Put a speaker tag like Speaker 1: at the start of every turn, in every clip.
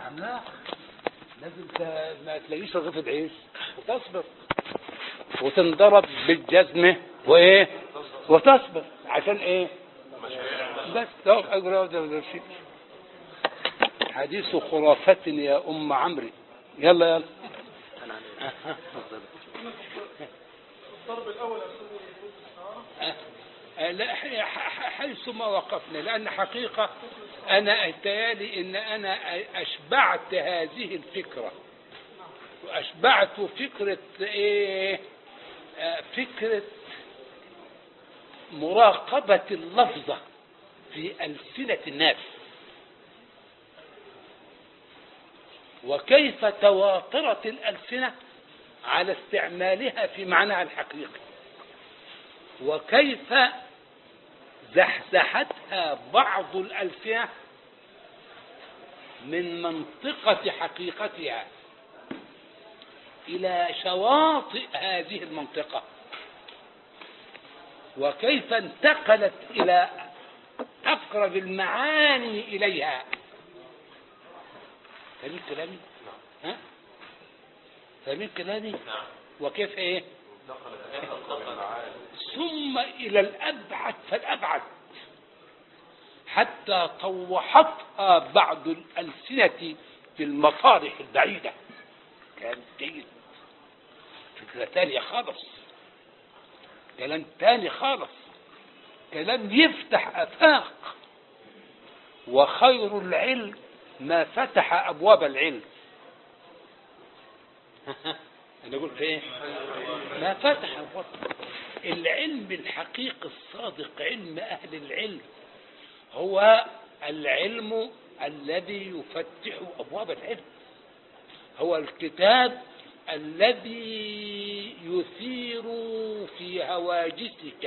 Speaker 1: عملاق لازم ت- ما تلاقيش رغيف عيش وتصبر وتنضرب بالجزمة وايه وتصبر عشان ايه بس ده أجر ده ده شيء حديث خرافة يا أم عمرو يلا يلا أها.
Speaker 2: الضرب الاول يا استاذ
Speaker 1: أه، أه، لا ح- ح- حيث ما وقفنا لأن حقيقة أنا اهتيالي إن أنا أشبعت هذه الفكرة وأشبعت فكرة إيه آه، فكرة مراقبة اللفظة في ألسنة الناس وكيف تواترت الألسنة على استعمالها في معناها الحقيقي وكيف زحزحتها بعض الألسنة من منطقة حقيقتها إلى شواطئ هذه المنطقة وكيف انتقلت إلى أقرب المعاني إليها فاهمين كلامي؟ ها؟ فاهمين كلامي؟
Speaker 3: نعم
Speaker 1: وكيف إيه؟
Speaker 3: كيف انتقل
Speaker 1: ثم إلى الأبعد فالأبعد حتى طوحتها بعض الألسنة في المصالح البعيدة كلام جيد فكرة تانية خالص كلام تاني خالص كلام يفتح آفاق وخير العلم ما فتح أبواب العلم أنا قلت إيه؟ ما فتح أبواب العلم الحقيقي الصادق علم أهل العلم هو العلم الذي يفتح أبواب العلم هو الكتاب الذي يثير في هواجسك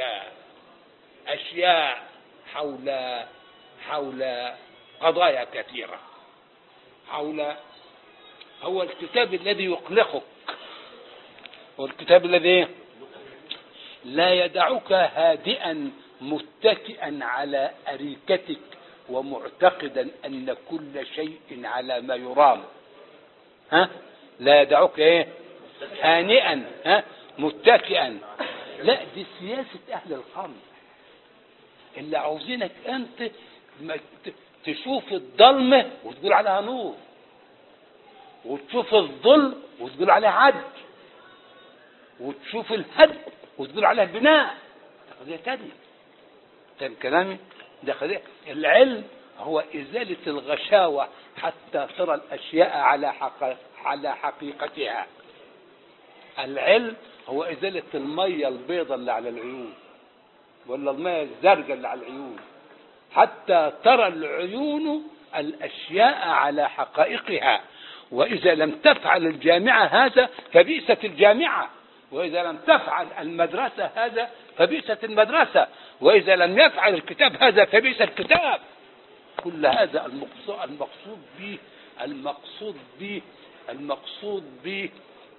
Speaker 1: أشياء حول حول قضايا كثيرة حول هو الكتاب الذي يقلقك هو الكتاب الذي لا يدعك هادئا متكئا على أريكتك ومعتقدا أن كل شيء على ما يرام ها لا يدعك ايه هانئا ها متكئا لا دي سياسة أهل القرن اللي عاوزينك أنت ما ت- تشوف الضلمة وتقول عليها نور وتشوف الظلم وتقول عليها عدل وتشوف الهدم وتقول عليها بناء ده قضية تانية فاهم كلامي؟ ده قضية العلم هو إزالة الغشاوة حتى ترى الأشياء على حق... على حقيقتها العلم هو إزالة المية البيضاء اللي على العيون ولا المية الزرقاء اللي على العيون حتى ترى العيون الأشياء على حقائقها وإذا لم تفعل الجامعة هذا فبئست الجامعة وإذا لم تفعل المدرسة هذا فبئست المدرسة وإذا لم يفعل الكتاب هذا فبئس الكتاب كل هذا المقصود المقصود به المقصود به المقصود به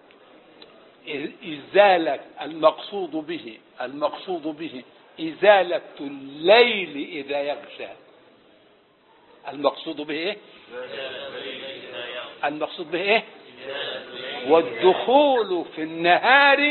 Speaker 1: إزالة المقصود به المقصود به إزالة الليل إذا يغشى المقصود به إيه؟ المقصود به إيه؟ والدخول في النهار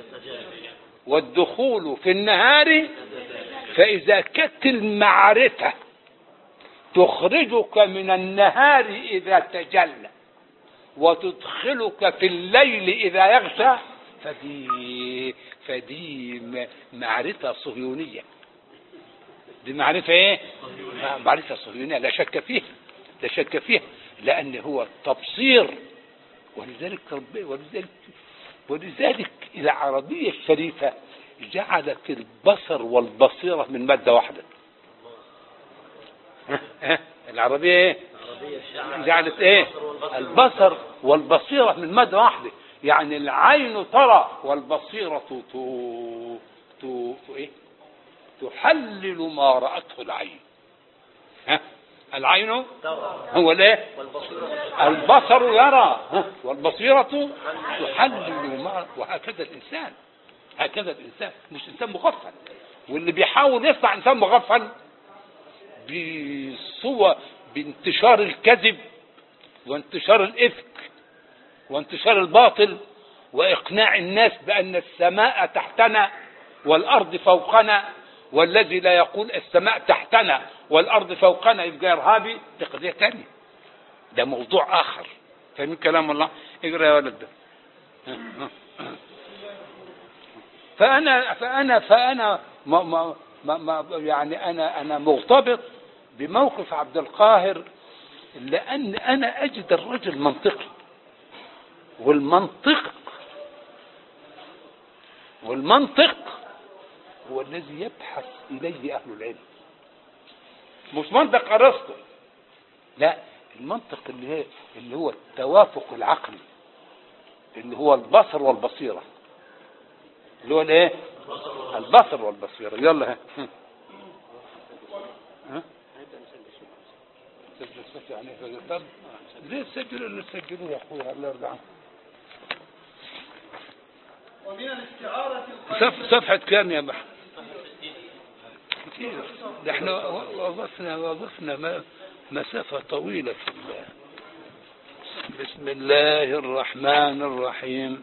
Speaker 1: والدخول في النهار فإذا كانت المعرفة تخرجك من النهار إذا تجلى وتدخلك في الليل إذا يغشى فدي فدي م- معرفة صهيونية دي معرفة ايه؟ معرفة صهيونية لا شك فيها لا شك فيها لأن هو التبصير ولذلك رب ولذلك ولذلك العربية الشريفة جعلت البصر والبصيرة من مادة واحدة ها؟ ها؟ العربية ايه؟ جعلت ايه البصر والبصيرة من مادة واحدة يعني العين ترى والبصيرة تو تو تو ايه تحلل ما رأته العين ها العين هو الايه البصر يرى ها؟ والبصيرة تحلل ما وهكذا الإنسان هكذا الإنسان مش إنسان مغفل واللي بيحاول يطلع إنسان مغفل بصور بانتشار الكذب وانتشار الإفك وانتشار الباطل وإقناع الناس بأن السماء تحتنا والأرض فوقنا والذي لا يقول السماء تحتنا والأرض فوقنا يبقى إرهابي دي قضية تانية ده موضوع آخر فاهمين كلام الله اقرأ يا ولد ده فأنا فأنا فأنا ما ما ما ما يعني أنا أنا مرتبط بموقف عبد القاهر لأن أنا أجد الرجل منطقي والمنطق والمنطق هو الذي يبحث إليه أهل العلم مش منطق أرسطو لا المنطق اللي هي اللي هو التوافق العقلي اللي هو البصر والبصيرة اللي هو الايه البصر والبصيرة يلا ها ها سجل سجل عليه طب ليه تسجلوا اللي تسجلوه يا اخويا الله يرضى عنك
Speaker 2: ومن الاستعارة
Speaker 1: صف صفحة كام يا محمد كتير ده احنا وقفنا وقفنا ما- مسافة طويلة في الله بسم الله الرحمن الرحيم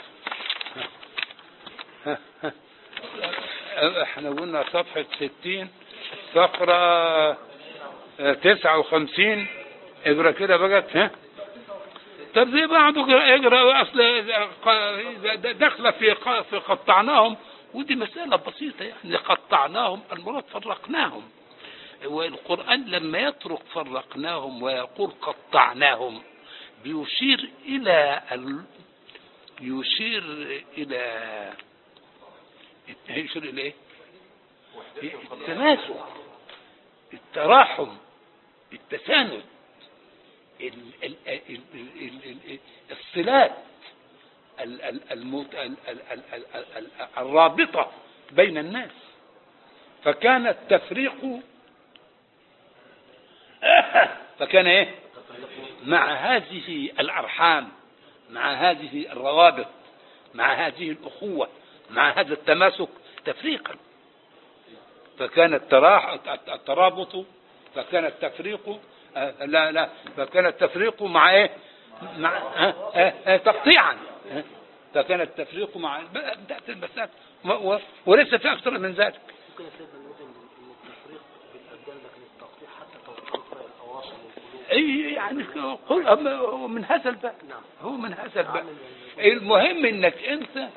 Speaker 1: احنا قلنا صفحة ستين فقرة تسعة وخمسين اقرا كده بقت ها طب زي بعض اقرا اقرا اصل داخله في ق- في قطعناهم ودي مسألة بسيطة يعني قطعناهم المراد فرقناهم والقرآن لما يترك فرقناهم ويقول قطعناهم بيشير إلى ال... يشير إلى يشير إلى إيه؟ التماسك التراحم التساند ال... ال... ال... ال... ال... ال... الصلات ال... ال... المت... ال... ال... ال... ال... ال... الرابطة بين الناس فكان التفريق فكان ايه مع هذه الارحام مع هذه الروابط مع هذه الاخوه مع هذا التماسك تفريقا فكان التراح الترابط فكان التفريق آه، لا لا فكان التفريق مع ايه مع آه، آه، آه، تقطيعا آه، فكان التفريق مع بدات المسائل و- و- وليس في اكثر من ذلك
Speaker 4: ممكن يا سيدنا نقول ان إن التفريق بالابدان لكن التقطيع حتى توقيت الاواصر والقلوب
Speaker 1: اي يعني قل هو من هذا الباب
Speaker 4: نعم.
Speaker 1: هو من هذا الباب المهم انك انت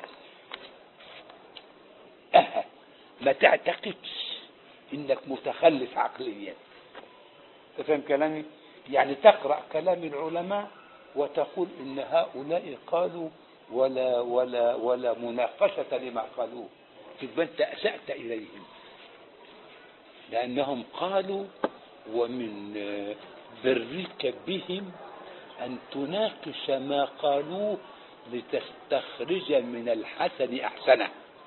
Speaker 1: أه ما تعتقدش انك متخلف عقليا تفهم كلامي يعني تقرا كلام العلماء وتقول ان هؤلاء قالوا ولا ولا ولا مناقشه لما قالوه تبقى انت اسات اليهم لأنهم قالوا ومن آه، برك بهم أن تناقش ما قالوه لتستخرج من الحسن أحسنه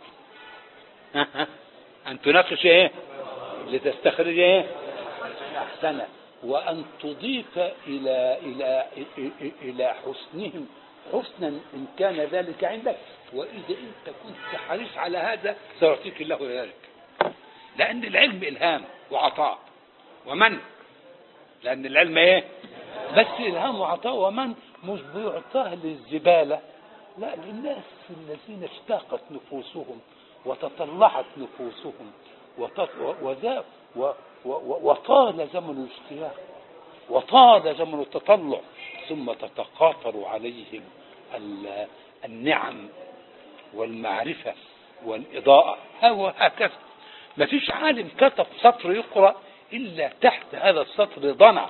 Speaker 1: ها ها. أن تناقش إيه لتستخرج إيه أحسنه وأن تضيف إلى إلى إلى- إلى حسنهم حسنا إن كان ذلك عندك وإذا أنت كنت حريص على هذا سيعطيك الله ذلك لأن العلم إلهام وعطاء ومن لأن العلم إيه بس إلهام وعطاء ومن مش بيعطاه للزبالة لا للناس الذين اشتاقت نفوسهم وتطلعت نفوسهم وت- وذا و- و- و- وطال زمن الاشتياق وطال زمن التطلع ثم تتقاطر عليهم ال- النعم والمعرفة والإضاءة هو هكذا ما فيش عالم كتب سطر يقرأ إلا تحت هذا السطر ضنع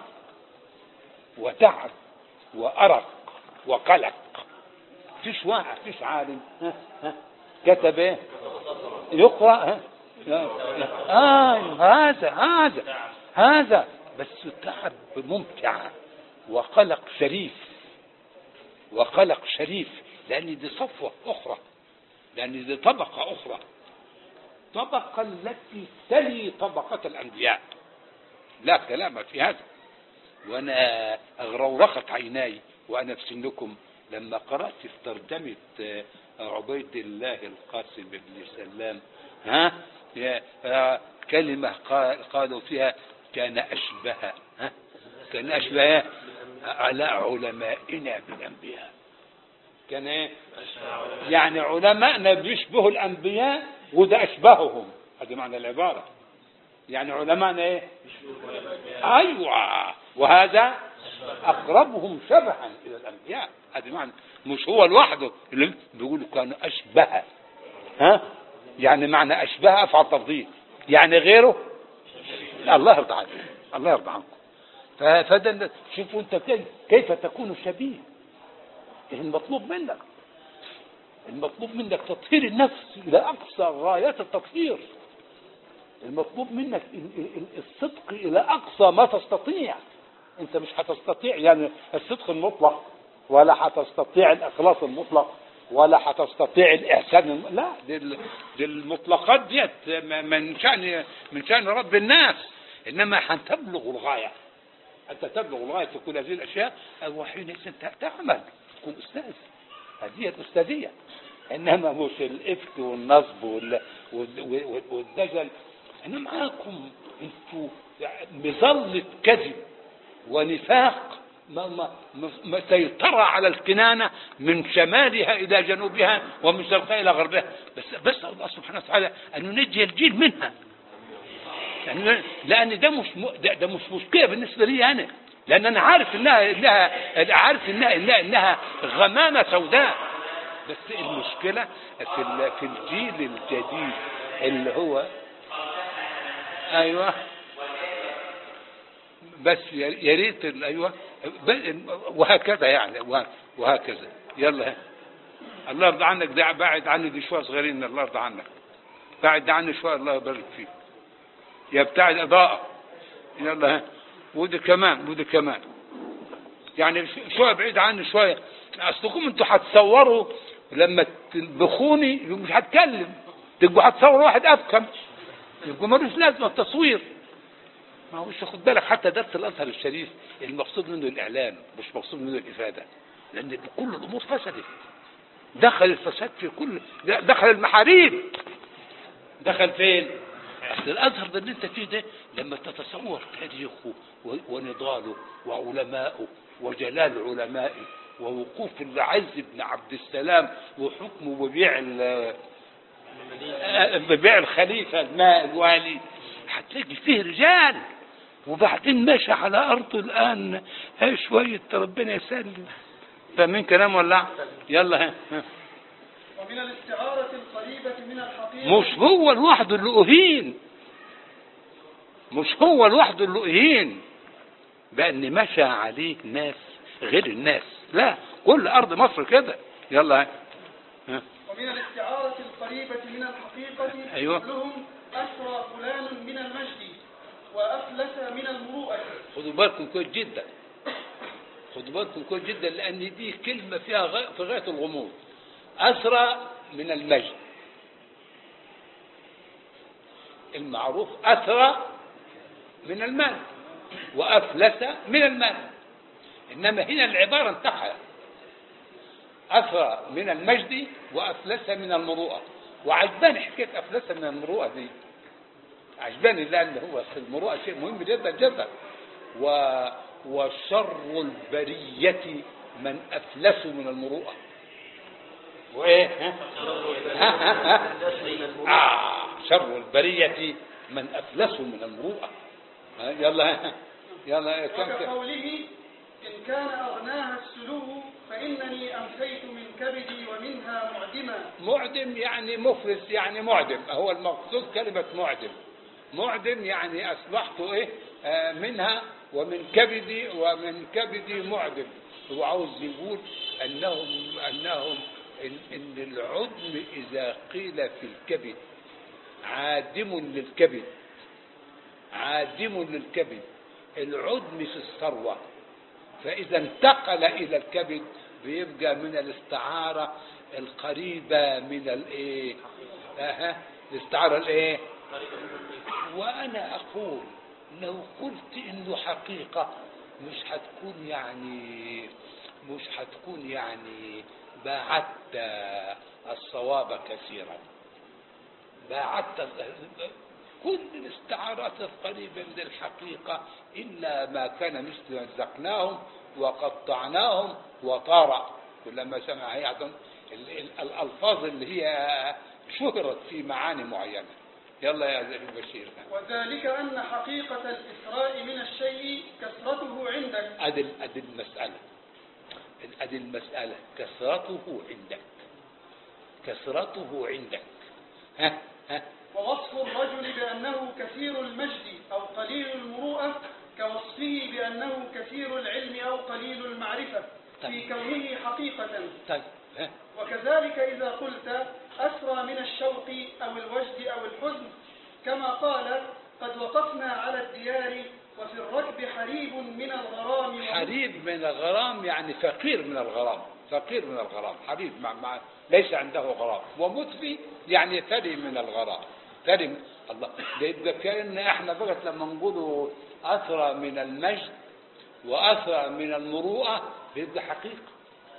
Speaker 1: وتعب وأرق وقلق فيش واحد فيش عالم ها ها كتب ايه يقرأ ها آه هذا هذا هذا بس تعب ممتع وقلق شريف وقلق شريف لأن دي صفوة أخرى لأن دي طبقة أخرى طبقة التي تلي طبقة الأنبياء لا كلام في هذا وأنا أغرورقت عيناي وأنا في سنكم لما قرأت في ترجمة آه، عبيد الله القاسم بن سلام ها يا- آه، كلمة قال- قالوا فيها كان أشبه ها كان أشبه إيه؟ على علمائنا بالأنبياء كان ايه يعني علماءنا بيشبهوا الأنبياء وده أشبههم هذا معنى العبارة يعني علماءنا ايه أيوة وهذا أقربهم شبها إلى الأنبياء هذا معنى مش هو لوحده اللي بيقولوا كانوا أشبه ها يعني معنى أشبه أفعل تفضيل يعني غيره لا الله يرضى عنكم الله يرضى عنكم ف- فده شوفوا انت كيف- كيف تكون شبيه المطلوب منك المطلوب منك تطهير النفس الى اقصى غايات التطهير المطلوب منك ال- ال- الصدق الى اقصى ما تستطيع انت مش هتستطيع يعني الصدق المطلق ولا هتستطيع الاخلاص المطلق ولا هتستطيع الاحسان الم... لا دي, ال- دي المطلقات ديت م- من شان من شان رب الناس انما هتبلغ الغايه انت تبلغ الغايه في كل هذه الاشياء وحينئذ انت تعمل تكون استاذ هذه الاستاذيه انما مش الافك والنصب وال- وال- وال- والدجل انا معاكم انتوا مظله كذب ونفاق ما ما ما- ما سيطرة على الكنانة من شمالها إلى جنوبها ومن شرقها إلى غربها بس بس الله سبحانه وتعالى أن ينجي الجيل منها يعني لأن ده مش م- ده, ده مش مشكلة بالنسبة لي أنا لأن أنا عارف إنها إنها عارف إنها إنها, إنها غمامة سوداء بس المشكلة في ال- في الجيل الجديد اللي هو أيوه بس يا يا ريت ال- ايوه ب- وهكذا يعني وه- وهكذا يلا الله يرضى عنك ده بعد عني دي شويه صغيرين الله يرضى عنك بعد عني شويه الله يبارك فيك يا بتاع الاضاءه يلا ها ودي كمان ودي كمان يعني ش- شويه بعيد عني شويه اصلكم انتوا هتصوروا لما تلبخوني مش هتكلم تبقوا هتصوروا واحد افكم يبقوا ملوش لازمه التصوير ما هوش خد بالك حتى درس الازهر الشريف المقصود منه الاعلان مش مقصود منه الافاده لان كل الامور فسدت دخل الفساد في كل دخل المحاريب دخل فين؟ اصل الازهر ده اللي انت فيه ده لما تتصور تاريخه و- ونضاله وعلمائه وجلال علمائه ووقوف العز بن عبد السلام وحكمه ببيع ال- آه، ببيع الخليفه الماء الوالي هتلاقي فيه رجال وبعدين ماشي على ارضه الان ها شويه ربنا يسلم فاهمين كلام ولا يلا ها ها.
Speaker 2: ومن الاستعارة القريبة من الحقيقة
Speaker 1: مش هو لوحده اللي أهين مش هو لوحده اللي أهين بأن مشى عليه ناس غير الناس لا كل أرض مصر كده يلا ها. ها.
Speaker 2: ومن الاستعارة القريبة من الحقيقة
Speaker 1: أيوة.
Speaker 2: قولهم أسرى فلان من المجد وأفلس من المروءة
Speaker 1: خدوا بالكم كويس جدا خدوا بالكم كويس جدا لأن دي كلمة فيها غاية في غاية الغموض أسرى من المجد المعروف أسرى من المال وأفلس من المال إنما هنا العبارة انتهت أسرى من المجد وأفلس من المروءة وعجباني حكاية أفلس من المروءة دي عجباني لأن هو في المروءة شيء مهم جدا جدا و وشر البرية من أفلس من المروءة وإيه ها؟ ها ها ها؟ آه شر البرية من أفلس من المروءة ها، يلا ها، يلا كم كم
Speaker 2: وكقوله إن كان أغناها السلو فإنني أمسيت من كبدي ومنها معدما
Speaker 1: معدم يعني مفلس يعني معدم هو المقصود كلمة معدم معدم يعني أصبحت إيه آه منها ومن كبدي ومن كبدي معدم هو عاوز يقول أنهم أنهم إن, إن العدم إذا قيل في الكبد عادم للكبد عادم للكبد العدم في الثروة فإذا انتقل إلى الكبد بيبقى من الاستعارة القريبة من الإيه؟ أها الاستعارة الإيه؟ وأنا أقول لو قلت إنه حقيقة مش هتكون يعني مش هتكون يعني باعدت الصواب كثيرا باعدت كل الاستعارات القريبة من الحقيقة إلا ما كان مثل مزقناهم وقطعناهم وطار كلما سمع هي أظن ال- ال- الألفاظ اللي هي شهرت في معاني معينة يلا يا زكي البشير
Speaker 2: وذلك أن حقيقة الإسراء من الشيء كثرته عندك
Speaker 1: أدي أدي المسألة أدي المسألة كثرته عندك كثرته عندك ها ها
Speaker 2: ووصف الرجل بأنه كثير المجد أو قليل المروءة كوصفه بأنه كثير العلم أو قليل المعرفة في كونه حقيقة
Speaker 1: طيب ها
Speaker 2: وكذلك إذا قلت أسرى من الشوق أو الوجد أو الحزن كما قال قد وقفنا على الديار وفي الركب حريب من الغرام
Speaker 1: حريب من الغرام يعني فقير من الغرام فقير من الغرام حبيب مع مع ليس عنده غرام ومتفي يعني ثري من الغرام ثري من الله ده يبقى كأن احنا بقت لما نقول أثرى من المجد وأثرى من المروءة بيبقى حقيقة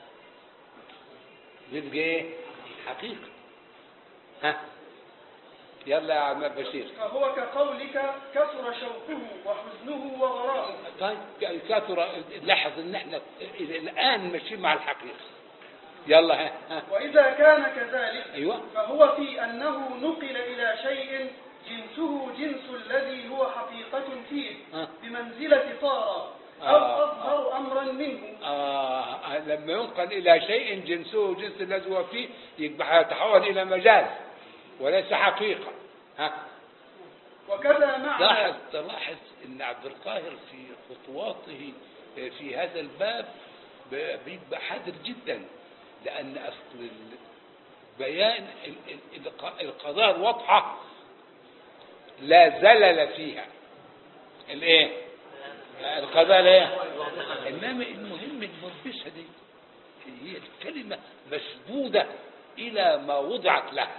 Speaker 1: بيبقى ايه حقيقة ها يلا يا عم بشير
Speaker 2: فهو كقولك كثر شوقه وحزنه وغرامه
Speaker 1: طيب كثر لاحظ ان احنا الى الان ماشيين مع الحقيقه يلا ها, ها.
Speaker 2: وإذا كان كذلك
Speaker 1: ايوه
Speaker 2: فهو في أنه نقل إلى شيء جنسه جنس الذي هو حقيقة فيه
Speaker 1: آه.
Speaker 2: بمنزلة طار أو
Speaker 1: آه.
Speaker 2: أظهر أمرا منه
Speaker 1: آه لما ينقل الى شيء جنسه جنس الذي هو فيه يبقى يتحول الى مجاز وليس حقيقه ها
Speaker 2: وكذا معنى
Speaker 1: لاحظ تلاحظ ان عبد القاهر في خطواته في هذا الباب ب- بيبقى حذر جدا لان اصل ال- بيان ال- ال- الق- القضايا الواضحه لا زلل فيها الايه القضايا الايه انما المهم الملبسه دي هي الكلمه مسدوده الى ما وضعت لها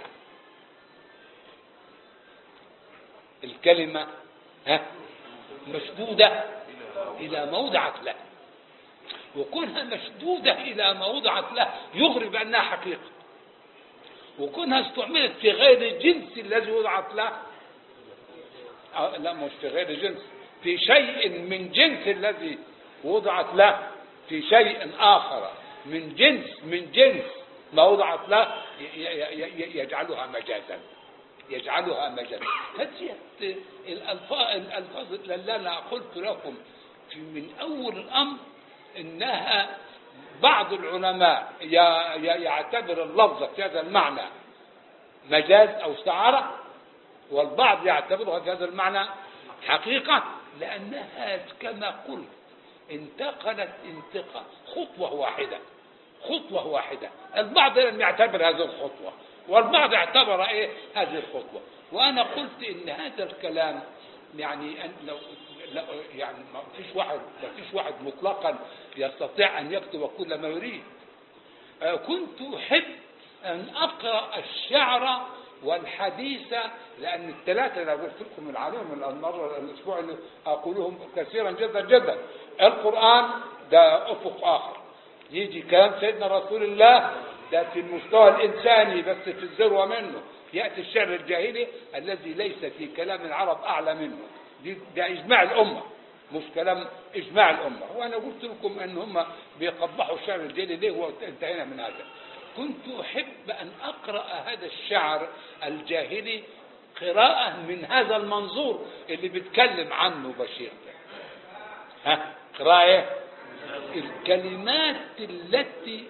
Speaker 1: الكلمة ها مشدودة إلى ما وضعت له وكونها مشدودة إلى ما وضعت له يغري بأنها حقيقة وكونها استعملت في غير الجنس الذي وضعت له آه، لا مش في غير الجنس في شيء من جنس الذي وضعت له في شيء آخر من جنس من جنس ما وضعت له ي- ي- ي- يجعلها مجازا يجعلها مجازا هذه الألفاظ الألفاظ اللي أنا قلت لكم في من أول الأمر إنها بعض العلماء ي- ي- يعتبر اللفظ في هذا المعنى مجاز أو استعارة والبعض يعتبرها في هذا المعنى حقيقة لأنها كما قلت انتقلت انتقال خطوة واحدة خطوة واحدة البعض لم يعتبر هذه الخطوة والبعض اعتبر ايه هذه الخطوة وانا قلت ان هذا الكلام يعني أن لو لو- يعني ما فيش واحد ما فيش واحد مطلقا يستطيع ان يكتب كل ما يريد آه، كنت احب ان اقرا الشعر والحديث لان الثلاثه اللي قلت لكم العلوم المره الاسبوع اللي اقولهم كثيرا جدا جدا القران ده افق اخر يجي كلام سيدنا رسول الله ده في المستوى الانساني بس في الذروه منه ياتي الشعر الجاهلي الذي ليس في كلام العرب اعلى منه دي- ده اجماع الامه مش كلام اجماع الامه وانا قلت لكم ان هم بيقبحوا الشعر الجاهلي ليه وانتهينا من هذا كنت احب ان اقرا هذا الشعر الجاهلي قراءه من هذا المنظور اللي بيتكلم عنه بشير ده ها قراءه إيه؟ الكلمات التي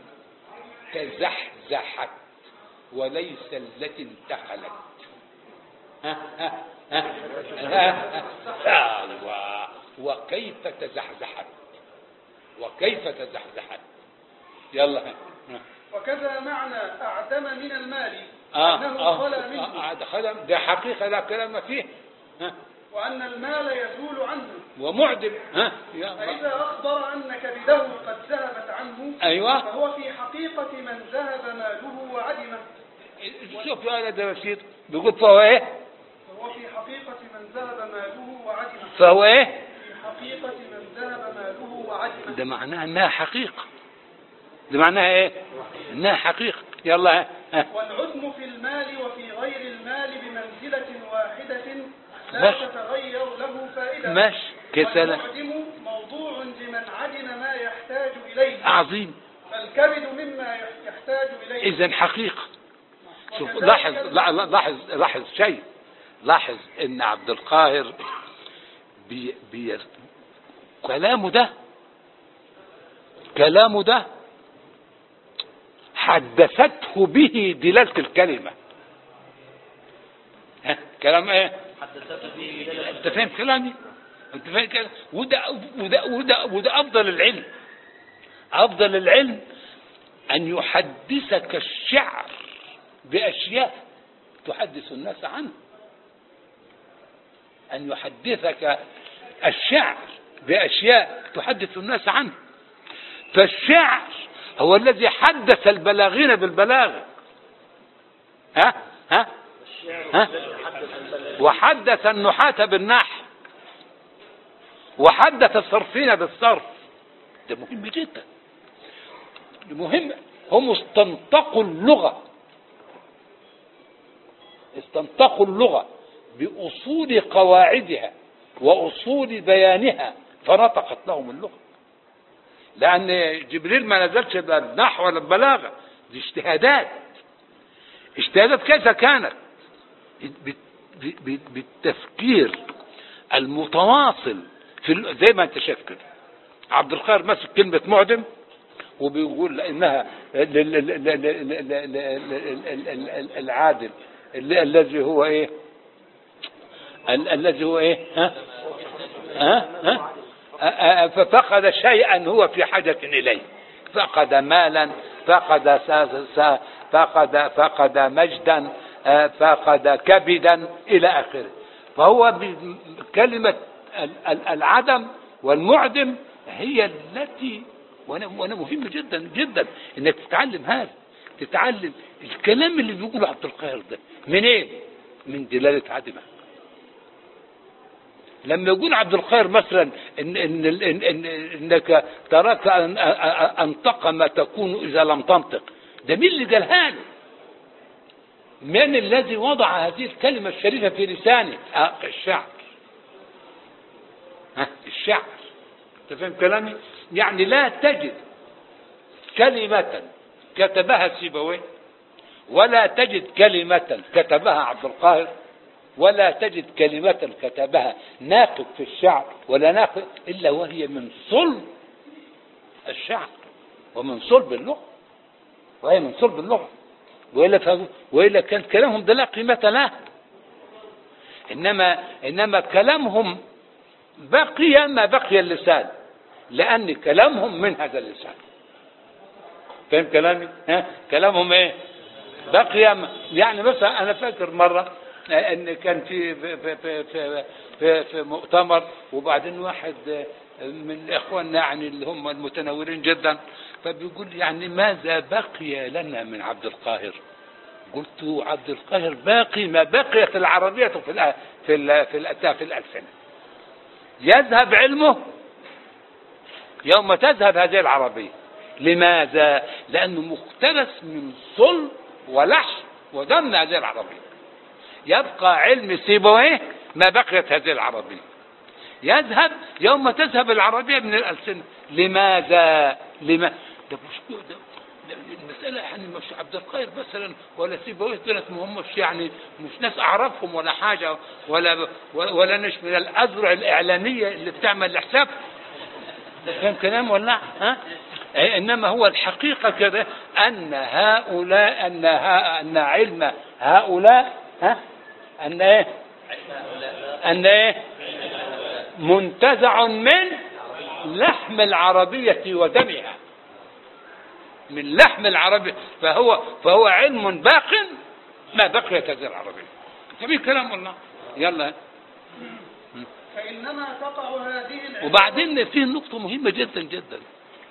Speaker 1: تزحزحت وليس التي انتقلت ها ها ها ها ها ايوه وكيف تزحزحت وكيف تزحزحت يلا ها ها.
Speaker 2: وكذا معنى أعدم من المال
Speaker 1: اه
Speaker 2: أنه
Speaker 1: اه
Speaker 2: خلا منه
Speaker 1: آه، ده خلا ده حقيقه لا كلام فيه ها
Speaker 2: وأن المال يزول عنه
Speaker 1: ومعدم ها يا
Speaker 2: فإذا أخبر أن كبده قد ذهبت عنه
Speaker 1: ايوه
Speaker 2: فهو في حقيقة من ذهب ماله وعدمه
Speaker 1: شوف يا ولد يا بشير بيقول فهو ايه
Speaker 2: فهو في حقيقة من ذهب ماله وعدمه
Speaker 1: فهو ايه
Speaker 2: في حقيقة من ذهب ماله وعدمه
Speaker 1: ده معناها انها حقيقة ده معناها ايه انها حقيقة يلا ها. ها.
Speaker 2: والعدم في المال وفي غير المال بمنزلة واحدة لا
Speaker 1: ماشي.
Speaker 2: تتغير له فائدة
Speaker 1: ماشي كسلة
Speaker 2: والمعدم موضوع لمن عدم ما يحتاج إليه
Speaker 1: عظيم
Speaker 2: فالكبد مما يحتاج إليه
Speaker 1: اذا حقيقة شوف
Speaker 2: وكذلك
Speaker 1: لاحظ لا- لا- لاحظ لاحظ شيء لاحظ ان عبد القاهر بي بي كلامه ده كلامه ده حدثته به دلالة الكلمة ها كلام ايه انت فاهم كلامي انت فاهم كلامي وده وده وده وده افضل العلم افضل العلم ان يحدثك الشعر باشياء تحدث الناس عنه ان يحدثك الشعر باشياء تحدث الناس عنه فالشعر هو الذي حدث البلاغين بالبلاغه ها ها ها وحدث النحاة بالنحو وحدث الصرفين بالصرف ده مهم جدا ده مهم هم استنطقوا اللغة استنطقوا اللغة بأصول قواعدها وأصول بيانها فنطقت لهم اللغة لأن جبريل ما نزلش بالنحو ولا البلاغة دي اجتهادات اجتهادات كيف كانت بال- بال- بالتفكير المتواصل في ال- زي ما انت شايف كده عبد القاهر ماسك كلمة معدم وبيقول انها ال- ال- ال- ال- ال- ال- ال- ال- ال- ال- ال- العادل ال- الذي هو ايه ال- الذي هو ايه ها ها ها أ- أ- ففقد شيئا هو في حاجة إليه فقد مالا فقد سا- سا- فقد فقد مجدا آه، فقد كبدا إلى آخره فهو ب- كلمة ال- ال- العدم والمعدم هي التي وانا وانا مهم جدا جدا انك تتعلم هذا تتعلم الكلام اللي بيقوله عبد القاهر ده منين؟ من دلالة عدمه لما يقول عبد الخير مثلا إن إن إن إن انك تراك ان انطق ما تكون اذا لم تنطق ده مين اللي قالها له؟ من الذي وضع هذه الكلمة الشريفة في لسانه؟ آه الشعر. ها الشعر. أنت فاهم كلامي؟ يعني لا تجد كلمة كتبها سيبويه ولا تجد كلمة كتبها عبد القاهر ولا تجد كلمة كتبها ناقد في الشعر ولا ناقد إلا وهي من صلب الشعر ومن صلب اللغة وهي من صلب اللغة وإلا, ف... وإلا كان كلامهم ده لا قيمة له إنما إنما كلامهم بقي ما بقي اللسان لأن كلامهم من هذا اللسان فاهم كلامي؟ ها؟ كلامهم إيه؟ بقي م- يعني مثلا أنا فاكر مرة ان كان في في في في, في, في, في مؤتمر وبعدين واحد من اخواننا يعني اللي هم المتنورين جدا فبيقول يعني ماذا بقي لنا من عبد القاهر؟ قلت عبد القاهر باقي ما بقيت العربية في ال في ال في ال في الألسنة يذهب علمه يوم تذهب هذه العربية لماذا؟ لأنه مقتبس من صلب ولحم ودم هذه العربية يبقى علم سيبويه ما بقيت هذه العربية يذهب يوم تذهب العربية من الألسنة لماذا لما ده مش ده ده المسألة يعني مش عبد القاهر مثلا ولا سيبويه دولت ما همش يعني مش ناس أعرفهم ولا حاجة ولا ولا مش من الأذرع الإعلامية اللي بتعمل الحساب فاهم كلام ولا لا؟ ها؟ إنما هو الحقيقة كده أن هؤلاء أن ها أن علم هؤلاء ها أن إيه؟ أن إيه؟ منتزع من لحم العربية ودمها من لحم العربية فهو فهو علم باق ما بقيت هذه العربية جميل كلام والله يلا
Speaker 2: فإنما تقع هذه العبارة
Speaker 1: وبعدين في نقطة مهمة جدا جدا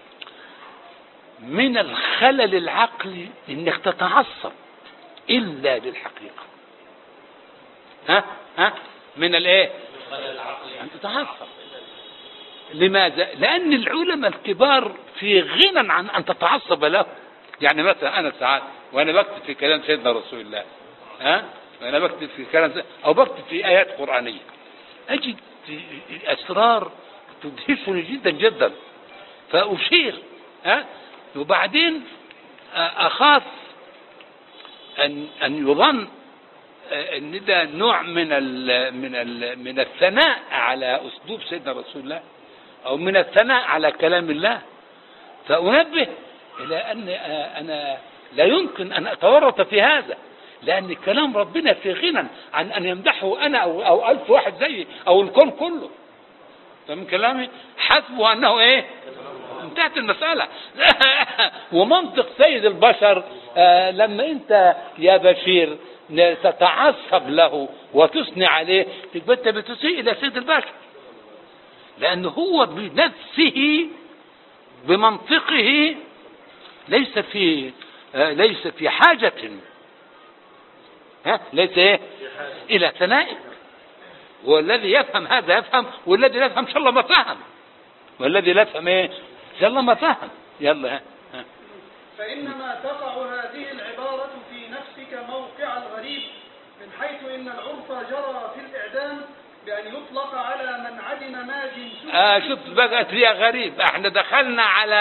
Speaker 1: من الخلل العقلي انك تتعصب الا للحقيقة ها ها من الايه ان تتعصب لماذا لان العلماء الكبار في غنى عن ان تتعصب له يعني مثلا انا ساعات وانا بكتب في كلام سيدنا رسول الله ها أنا بكتب في كلام أو بكتب في آيات قرآنية أجد أسرار تدهشني جدا جدا فأشير ها وبعدين أخاف أن أن يظن ان ده نوع من ال من ال من الثناء على اسلوب سيدنا رسول الله او من الثناء على كلام الله فانبه الى ان انا لا يمكن ان اتورط في هذا لان كلام ربنا في غنى عن ان يمدحه انا او او الف واحد زيي او الكون كله فمن كلامي حسبه انه ايه انتهت المسألة ومنطق سيد البشر آه لما انت يا بشير تتعصب له وتثني عليه تبقى انت بتسيء الى سيد البشر لانه هو بنفسه بمنطقه ليس في آه ليس في حاجة ها ليس ايه الى ثنائك والذي يفهم هذا يفهم والذي لا يفهم ان شاء الله ما فهم والذي لا يفهم ايه ان شاء الله ما فهم يلا ها. ها.
Speaker 2: فإنما تقع هذه العبارة في نفسك موقع الغريب من حيث إن العرف جرى في الإعدام بأن يطلق على من عدم ما جنسه
Speaker 1: آه شوف بقت ليها غريب احنا دخلنا على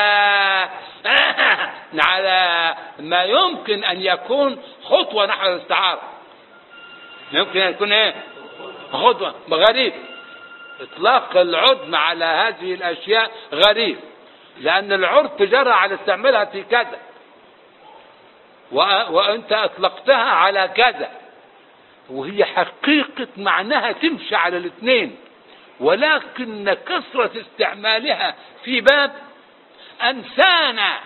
Speaker 1: على ما يمكن ان يكون خطوة نحو الاستعارة يمكن ان يكون ايه خطوة غريب اطلاق العدم على هذه الاشياء غريب لان العرف جرى على استعمالها في كذا وانت اطلقتها على كذا وهي حقيقة معناها تمشي على الاثنين ولكن كثرة استعمالها في باب أنسانا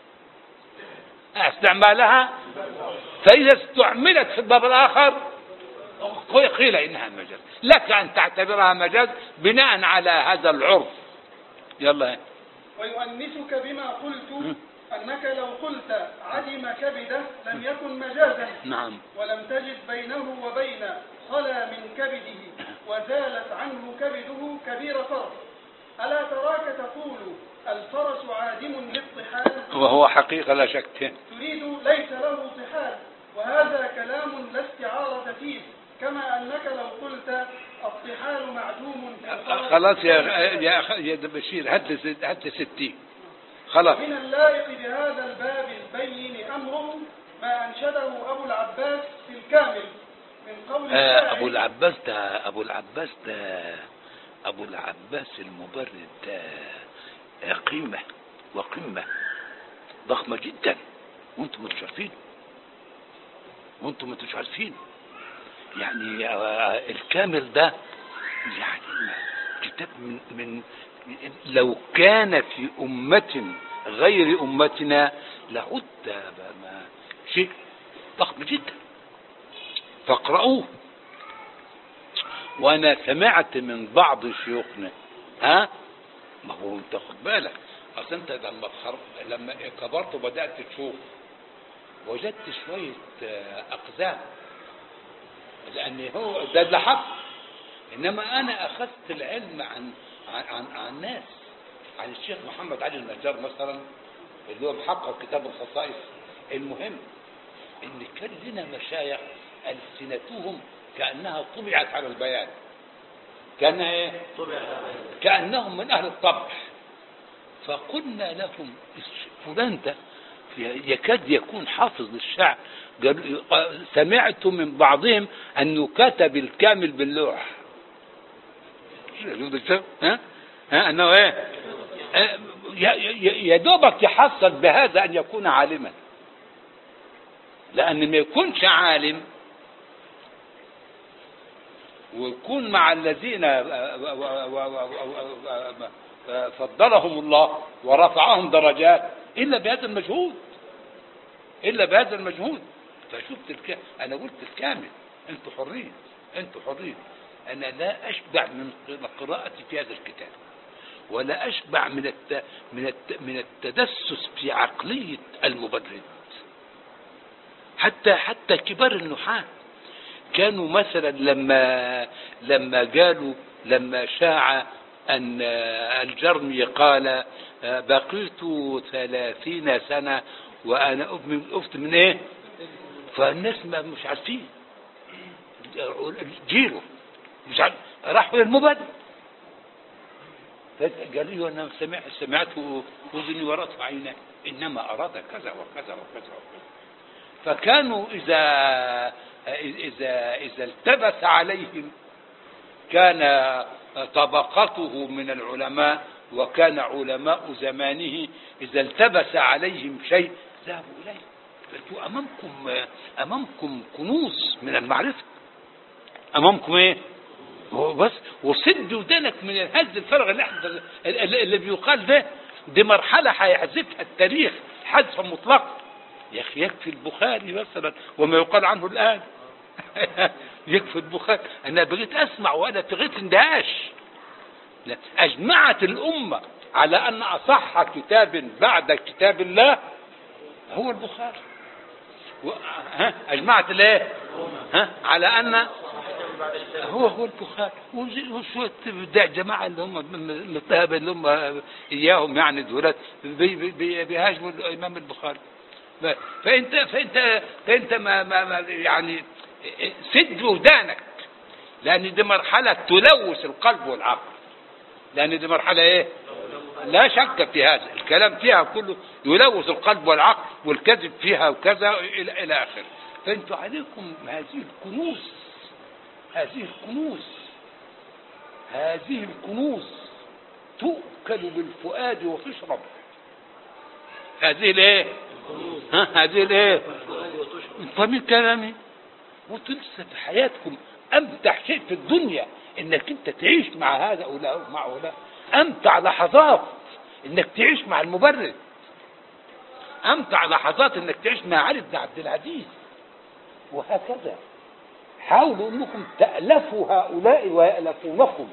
Speaker 1: استعمالها فإذا استعملت في الباب الآخر قيل إنها مجاز لك أن تعتبرها مجاز بناء على هذا العرف يلا
Speaker 2: ويؤنسك بما قلت أنك لو قلت عدم كبده لم يكن مجازا
Speaker 1: نعم
Speaker 2: ولم تجد بينه وبين خلا من كبده وزالت عنه كبده كبير فرس ألا تراك تقول الفرس عادم للطحال
Speaker 1: وهو حقيقة لا شك
Speaker 2: تريد ليس له طحال وهذا كلام لا استعارة فيه كما أنك لو قلت الطحال معدوم في الفرس
Speaker 1: خلاص يا يا يا بشير هات لي هات لي 60 خلاص
Speaker 2: من اللائق بهذا الباب البين أمره ما أنشده أبو العباس في الكامل من قول
Speaker 1: آه
Speaker 2: الشاعر
Speaker 1: ابو العباس ده ابو العباس ده ابو العباس المبرد ده آه، قيمة وقمة ضخمة جدا وانتم مش عارفين وانتم مش عارفين يعني آه، الكامل ده يعني كتاب من, من لو كان في أمة غير أمتنا لعد ما شيء ضخم جدا فاقرأوه وأنا سمعت من بعض شيوخنا ها ما هو انت خد بالك اصل انت لما اتخر... لما كبرت وبدات تشوف وجدت شويه آه، اقزام لان هو ده اللي حصل انما انا اخذت العلم عن عن عن, عن ناس عن الشيخ محمد علي النجار مثلا اللي هو محقق كتاب الخصائص المهم ان كان لنا مشايخ السنتهم كانها طبعت على البيان كانها ايه كانهم من اهل الطبع فقلنا لهم فلان ده يكاد يكون حافظ للشعر قال سمعت من بعضهم انه كتب الكامل باللوح ها ها انه ايه آه، يا- يا يا دوبك يحصل بهذا ان يكون عالما لان ما يكونش عالم ويكون مع الذين فضلهم الله ورفعهم درجات الا بهذا المجهود الا بهذا المجهود فشفت الك... انا قلت الكامل انتوا حرين انتوا حرين انا لا اشبع من قراءتي في هذا الكتاب ولا اشبع من الت... من الت... من التدسس في عقليه المبرد حتى حتى كبار النحاة كانوا مثلا لما لما قالوا لما شاع أن الجرمي قال بقيت ثلاثين سنة وأنا أفت من إيه فالناس ما مش عارفين جيله مش عارف راحوا للمبدل قال له انا سمعت سمعته اذني ورأت عيني انما اراد كذا وكذا وكذا وكذا فكانوا اذا اذا اذا التبس عليهم كان طبقته من العلماء وكان علماء زمانه اذا التبس عليهم شيء ذهبوا اليه فانتوا امامكم امامكم كنوز من المعرفه امامكم ايه هو بس وسد ودانك من الهز الفرغ اللي احنا اللي بيقال ده دي مرحلة هيحذفها التاريخ حذفا مطلقا يا اخي يكفي البخاري مثلا وما يقال عنه الان يكفي البخاري انا بغيت اسمع وانا بغيت اندهاش لا. اجمعت الامة على ان اصح كتاب بعد كتاب الله هو البخاري و... ها اجمعت الايه ها على ان هو هو البخاري وشوية بتاع جماعة اللي هم الذهب اللي هم إياهم يعني دولت بي- بي- بيهاجموا الإمام البخاري ف- فأنت فأنت فأنت ما, ما, ما يعني سد ودانك لأن دي مرحلة تلوث القلب والعقل لأن دي مرحلة إيه؟ لا شك في هذا الكلام فيها كله يلوث القلب والعقل والكذب فيها وكذا إلى إلى آخره فأنتوا عليكم هذه الكنوز هذه الكنوز هذه الكنوز تؤكل بالفؤاد وتشرب هذه الايه ها هذه الايه فاهمين كلامي وانتوا لسه في حياتكم امتع شيء في الدنيا انك انت تعيش مع هذا ولا مع هؤلاء امتع لحظات انك تعيش مع المبرد امتع لحظات انك تعيش مع علي بن عبد العزيز وهكذا حاولوا انكم تألفوا هؤلاء ويألفونكم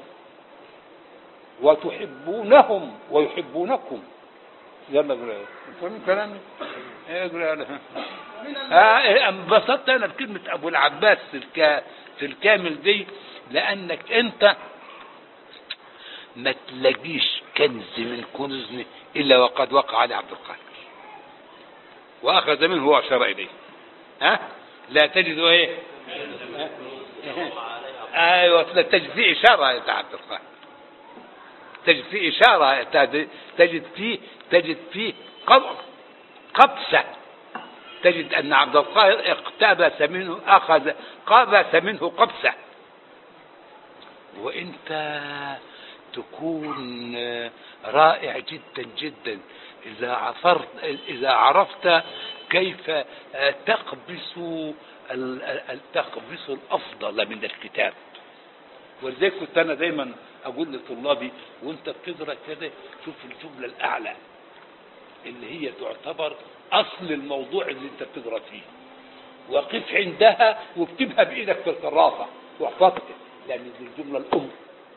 Speaker 1: وتحبونهم ويحبونكم يلا اقرا فاهمين كلامي؟ اقرا يلا
Speaker 2: ومن ال-
Speaker 1: آه، انبسطت انا بكلمه ابو العباس في الكا في الكامل دي لانك انت ما تلاقيش كنز من كنوز الا وقد وقع على عبد القادر واخذ منه واشار اليه ها لا تجد ايه ايوه لا تجد فيه اشاره يا عبد القادر تجد فيه اشاره تجد تجد فيه تجد فيه قب- قبسه تجد أن عبد القاهر اقتبس منه أخذ قبس منه قبسة وأنت تكون رائع جدا جدا إذا عثرت إذا عرفت كيف تقبس ال- ال- تقبس الأفضل من الكتاب ولذلك كنت أنا دايما أقول لطلابي وأنت بتقرأ كده شوف الجملة الأعلى اللي هي تعتبر اصل الموضوع اللي انت بتقرا فيه وقف عندها واكتبها بايدك في الكراسه واحفظها لان دي الجمله الام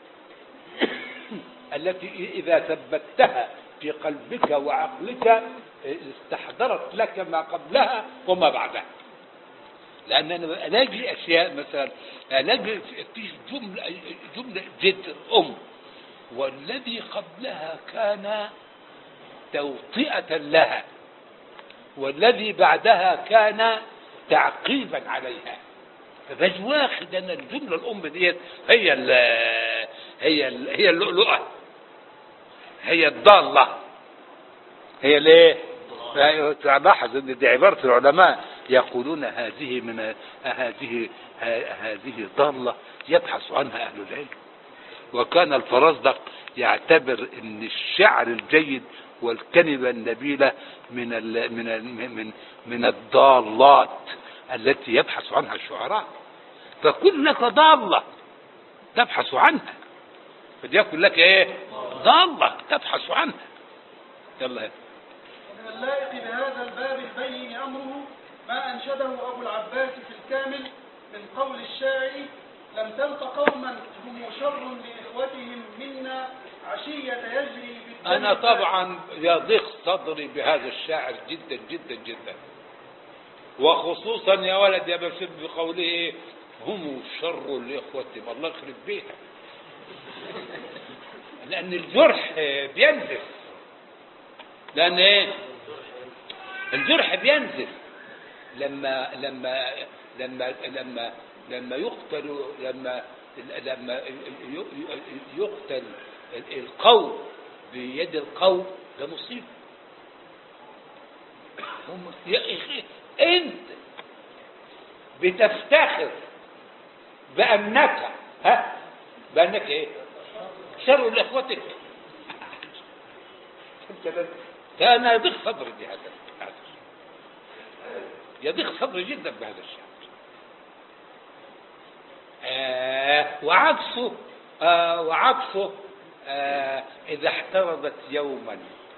Speaker 1: التي اذا ثبتها في قلبك وعقلك استحضرت لك ما قبلها وما بعدها لان انا الاقي اشياء مثلا الاقي في جمله جمله جد ام والذي قبلها كان توطئة لها والذي بعدها كان تعقيبا عليها فباش واخد انا الجمله الام ديت هي ال هي ال هي اللؤلؤه هي الضاله هي الايه؟ لاحظ ان دي عباره العلماء يقولون هذه من هذه هذه ضاله يبحث عنها اهل العلم وكان الفرزدق يعتبر ان الشعر الجيد والكلمة النبيلة من ال من ال من من الضالات التي يبحث عنها الشعراء فكن لك ضالة تبحث عنها فليكن لك ايه ضالة تبحث عنها يلا يا.
Speaker 2: ومن اللائق بهذا الباب البين أمره ما أنشده أبو العباس في الكامل من قول الشاعر لم تلق قوما هم شر لإخوتهم منا عشية يجري بالدم
Speaker 1: انا طبعا يضيق صدري بهذا الشاعر جدا جدا جدا وخصوصا يا ولد يا بشير بقوله إيه؟ هم شر لاخوتهم الله يخرب بيتك لان الجرح بينزف لان ايه الجرح بينزف لما لما لما لما لما يقتل لما لما يقتل القوم بيد القوم ده مصيبه هم يا اخي انت بتفتخر بانك ها بانك ايه شر لاخوتك ده انا يضيق صدري بهذا هذا يضيق صدري جدا بهذا الشيء آه وعكسه آه وعكسه آه إذا احترزت يوما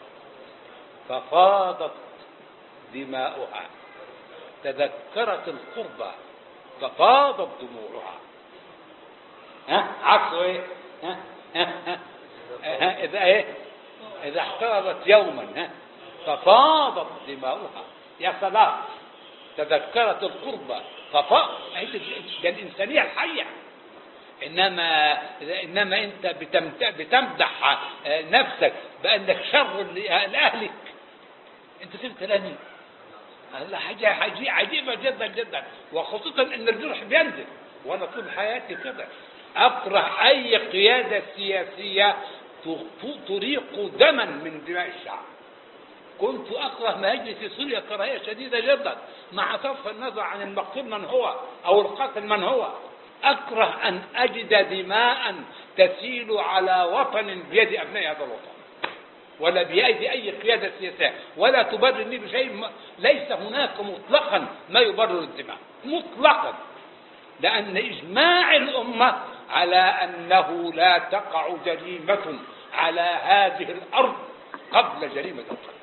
Speaker 1: ففاضت دماؤها تذكرت القربى ففاضت دموعها ها عكسه ايه ها ها ها ها اذا ايه اذا احترزت يوما ها ففاضت دماؤها يا سلام تذكرت القربى ففاض ده الانسانيه الحيه انما انما انت بتمت- بتمدح نفسك بانك شر لاهلك انت فين كلامي الله حاجه حاجة عجيبه جدا جدا وخصوصا ان الجرح بينزل وانا طول حياتي كده اكره اي قياده سياسيه ت- تريق دما من دماء الشعب كنت اكره ما يجري في سوريا كراهيه شديده جدا مع صرف النظر عن المقتول من هو او القاتل من هو اكره ان اجد دماء تسيل على وطن بيد ابناء هذا الوطن ولا بأيدي أي قيادة سياسية ولا تبررني بشيء م- ليس هناك مطلقا ما يبرر الدماء مطلقا لأن إجماع الأمة على أنه لا تقع جريمة على هذه الأرض قبل جريمة القتل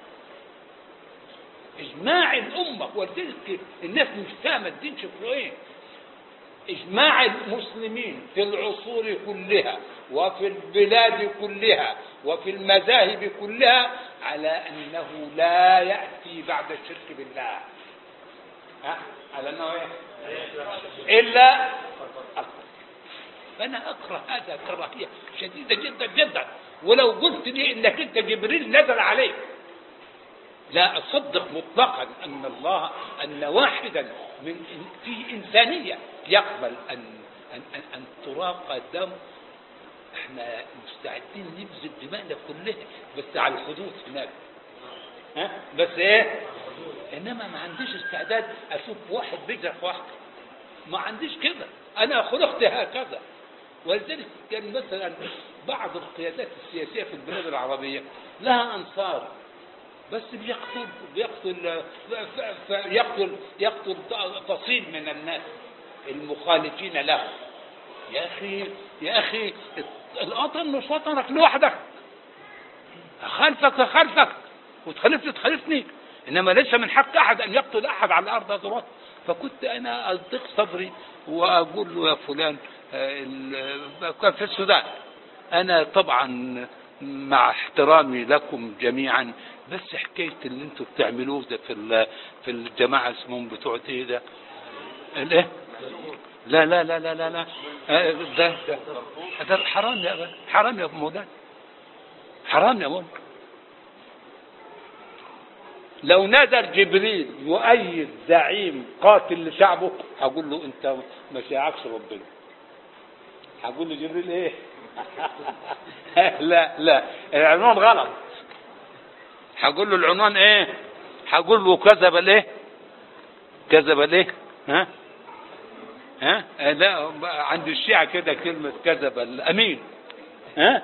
Speaker 1: إجماع الأمة ولذلك الناس مش فاهمة الدين شكله إيه إجماع المسلمين في العصور كلها وفي البلاد كلها وفي المذاهب كلها على أنه لا يأتي بعد الشرك بالله ها؟ على أنه إيه؟ إلا القتل. فأنا أكره هذا كراهية شديدة جدا جدا ولو قلت لي إنك أنت جبريل نزل عليك لا أصدق مطلقا أن الله أن واحدا من في إنسانية يقبل أن أن أن, أن تراق دم احنا مستعدين نبذل دماءنا كلها بس على الحدود هناك ها بس ايه انما ما عنديش استعداد اشوف واحد بيجرح واحد ما عنديش كده انا خلقت هكذا ولذلك كان مثلا بعض القيادات السياسيه في البلاد العربيه لها انصار بس بيقتل بيقتل ف- ف- يقتل يقتل فصيل من الناس المخالفين له يا اخي يا اخي الوطن مش وطنك لوحدك خلفك خلفك وتخالفني تخالفني انما ليس من حق احد ان يقتل احد على الارض هذا الوطن فكنت انا اضيق صدري واقول له يا فلان آه، ال- كان في السودان انا طبعا مع احترامي لكم جميعا بس حكايه اللي انتم بتعملوه ده في ال- في الجماعه اسمهم بتوع ايه ده الايه لا لا لا لا لا لا آه، ده ده ده حرام يا أبا. حرام يا ابو مولانا حرام يا ابو لو نزل جبريل يؤيد زعيم قاتل لشعبه هقول له انت ما شاعكش ربنا هقول له جبريل ايه لا لا العنوان غلط هقول له العنوان ايه هقول له كذب الايه كذب الايه ها ها آه، لا عند الشيعة كده كلمة كذب الأمين ها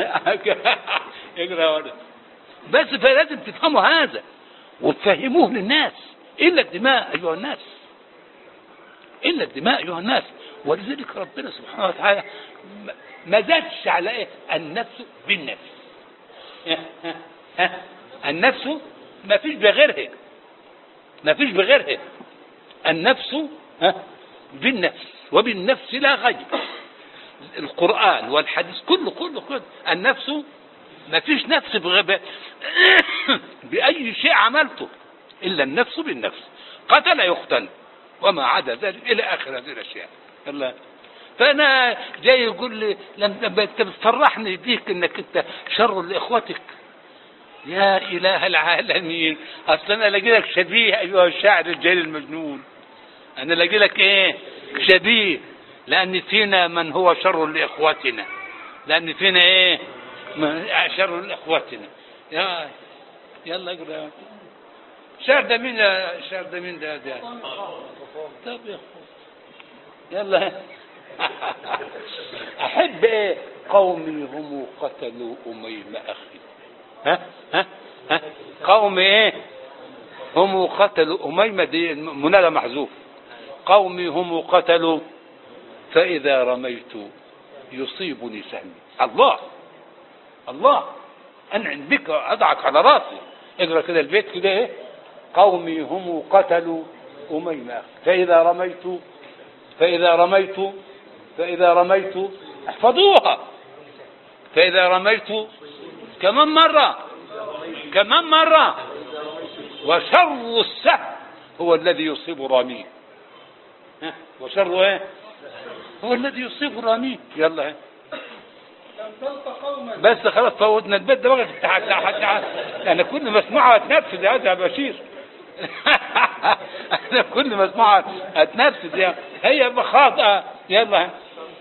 Speaker 1: اقرا ورد بس فلازم تفهموا هذا وتفهموه للناس إلا الدماء أيها الناس إلا الدماء أيها الناس ولذلك ربنا سبحانه وتعالى ما- ما زادش على إيه النفس بالنفس ها؟ ها؟ ها؟ النفس ما فيش بغيرها ما فيش بغيرها النفس ها بالنفس وبالنفس لا غير القرآن والحديث كله كله كله النفس ما فيش نفس بغب... بأي شيء عملته إلا النفس بالنفس قتل يقتل وما عدا ذلك إلى آخر هذه الأشياء الله فأنا جاي يقول لي لما لما أنت بتفرحني بيك إنك أنت شر لإخوتك يا إله العالمين أصل أنا لقيتك شبيه أيها الشاعر الجليل المجنون انا لاقي لك ايه شبيه لان فينا من هو شر لاخوتنا لان فينا ايه من شر لاخوتنا يا يلا اقرا شهر ده مين يا شهر ده مين ده, ده. طب يا اخو يلا احب ايه قومي هم قتلوا اميم اخي ها ها ها قومي ايه هم قتلوا اميمه دي منادى محذوف قومي هم قتلوا فاذا رميت يصيبني سهمي الله الله انعم بك اضعك على راسي اقرا كده البيت كده ايه قومي هم قتلوا اميمه اخي فاذا رميت فإذا رميت فإذا رميت احفظوها فإذا رميت كمان مرة كمان مرة وشر السهم هو الذي يصيب راميه ها؟ وشر ايه هو الذي يصيب راميه يلا ها.
Speaker 2: لم تلق قوما
Speaker 1: بس خلاص فوتنا البيت ده بقى تعال تعال تعال انا كل ما اسمعها اتنفذ يا يا بشير انا كل ما اسمعها اتنفذ يا هي بخاطئه يلا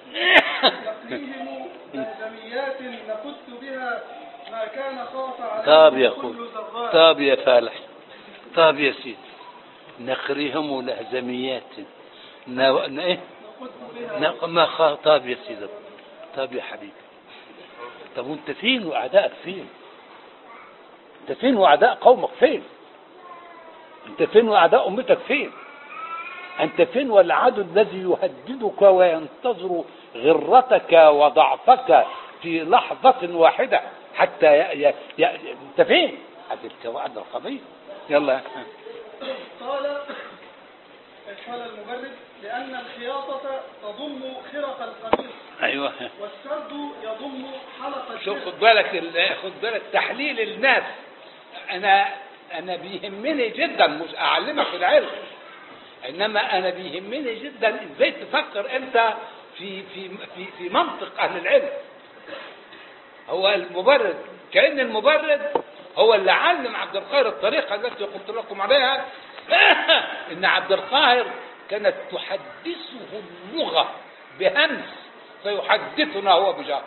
Speaker 2: نقيهم بآدميات نقص بها ما كان خاف عليه
Speaker 1: طاب يا
Speaker 2: كل
Speaker 1: اخوي
Speaker 2: ذرات.
Speaker 1: طاب يا فالح طاب يا سيدي نخرهم لهزميات ن... ن... ايه
Speaker 2: نقص بها
Speaker 1: ن... ما خا... طاب يا سيدي طاب يا حبيبي طب وانت فين واعدائك فين انت فين واعداء قومك فين انت فين واعداء امتك فين انت فين والعدو الذي يهددك وينتظر غرتك وضعفك في لحظة واحدة حتى ي... ي... ي... انت فين هتلك وعد القضية يلا
Speaker 2: قال قال المبرد لأن الخياطة تضم خرق القميص
Speaker 1: ايوه
Speaker 2: والسرد يضم حلق
Speaker 1: شوف
Speaker 2: الشرك
Speaker 1: خد بالك ال- خد بالك تحليل الناس انا انا بيهمني جدا مش اعلمك العلم انما انا بيهمني جدا ازاي تفكر انت في في في في منطق اهل العلم هو المبرد كان المبرد هو اللي علم عبد القاهر الطريقه التي قلت لكم عليها ان عبد القاهر كانت تحدثه اللغه بهمس فيحدثنا هو بجار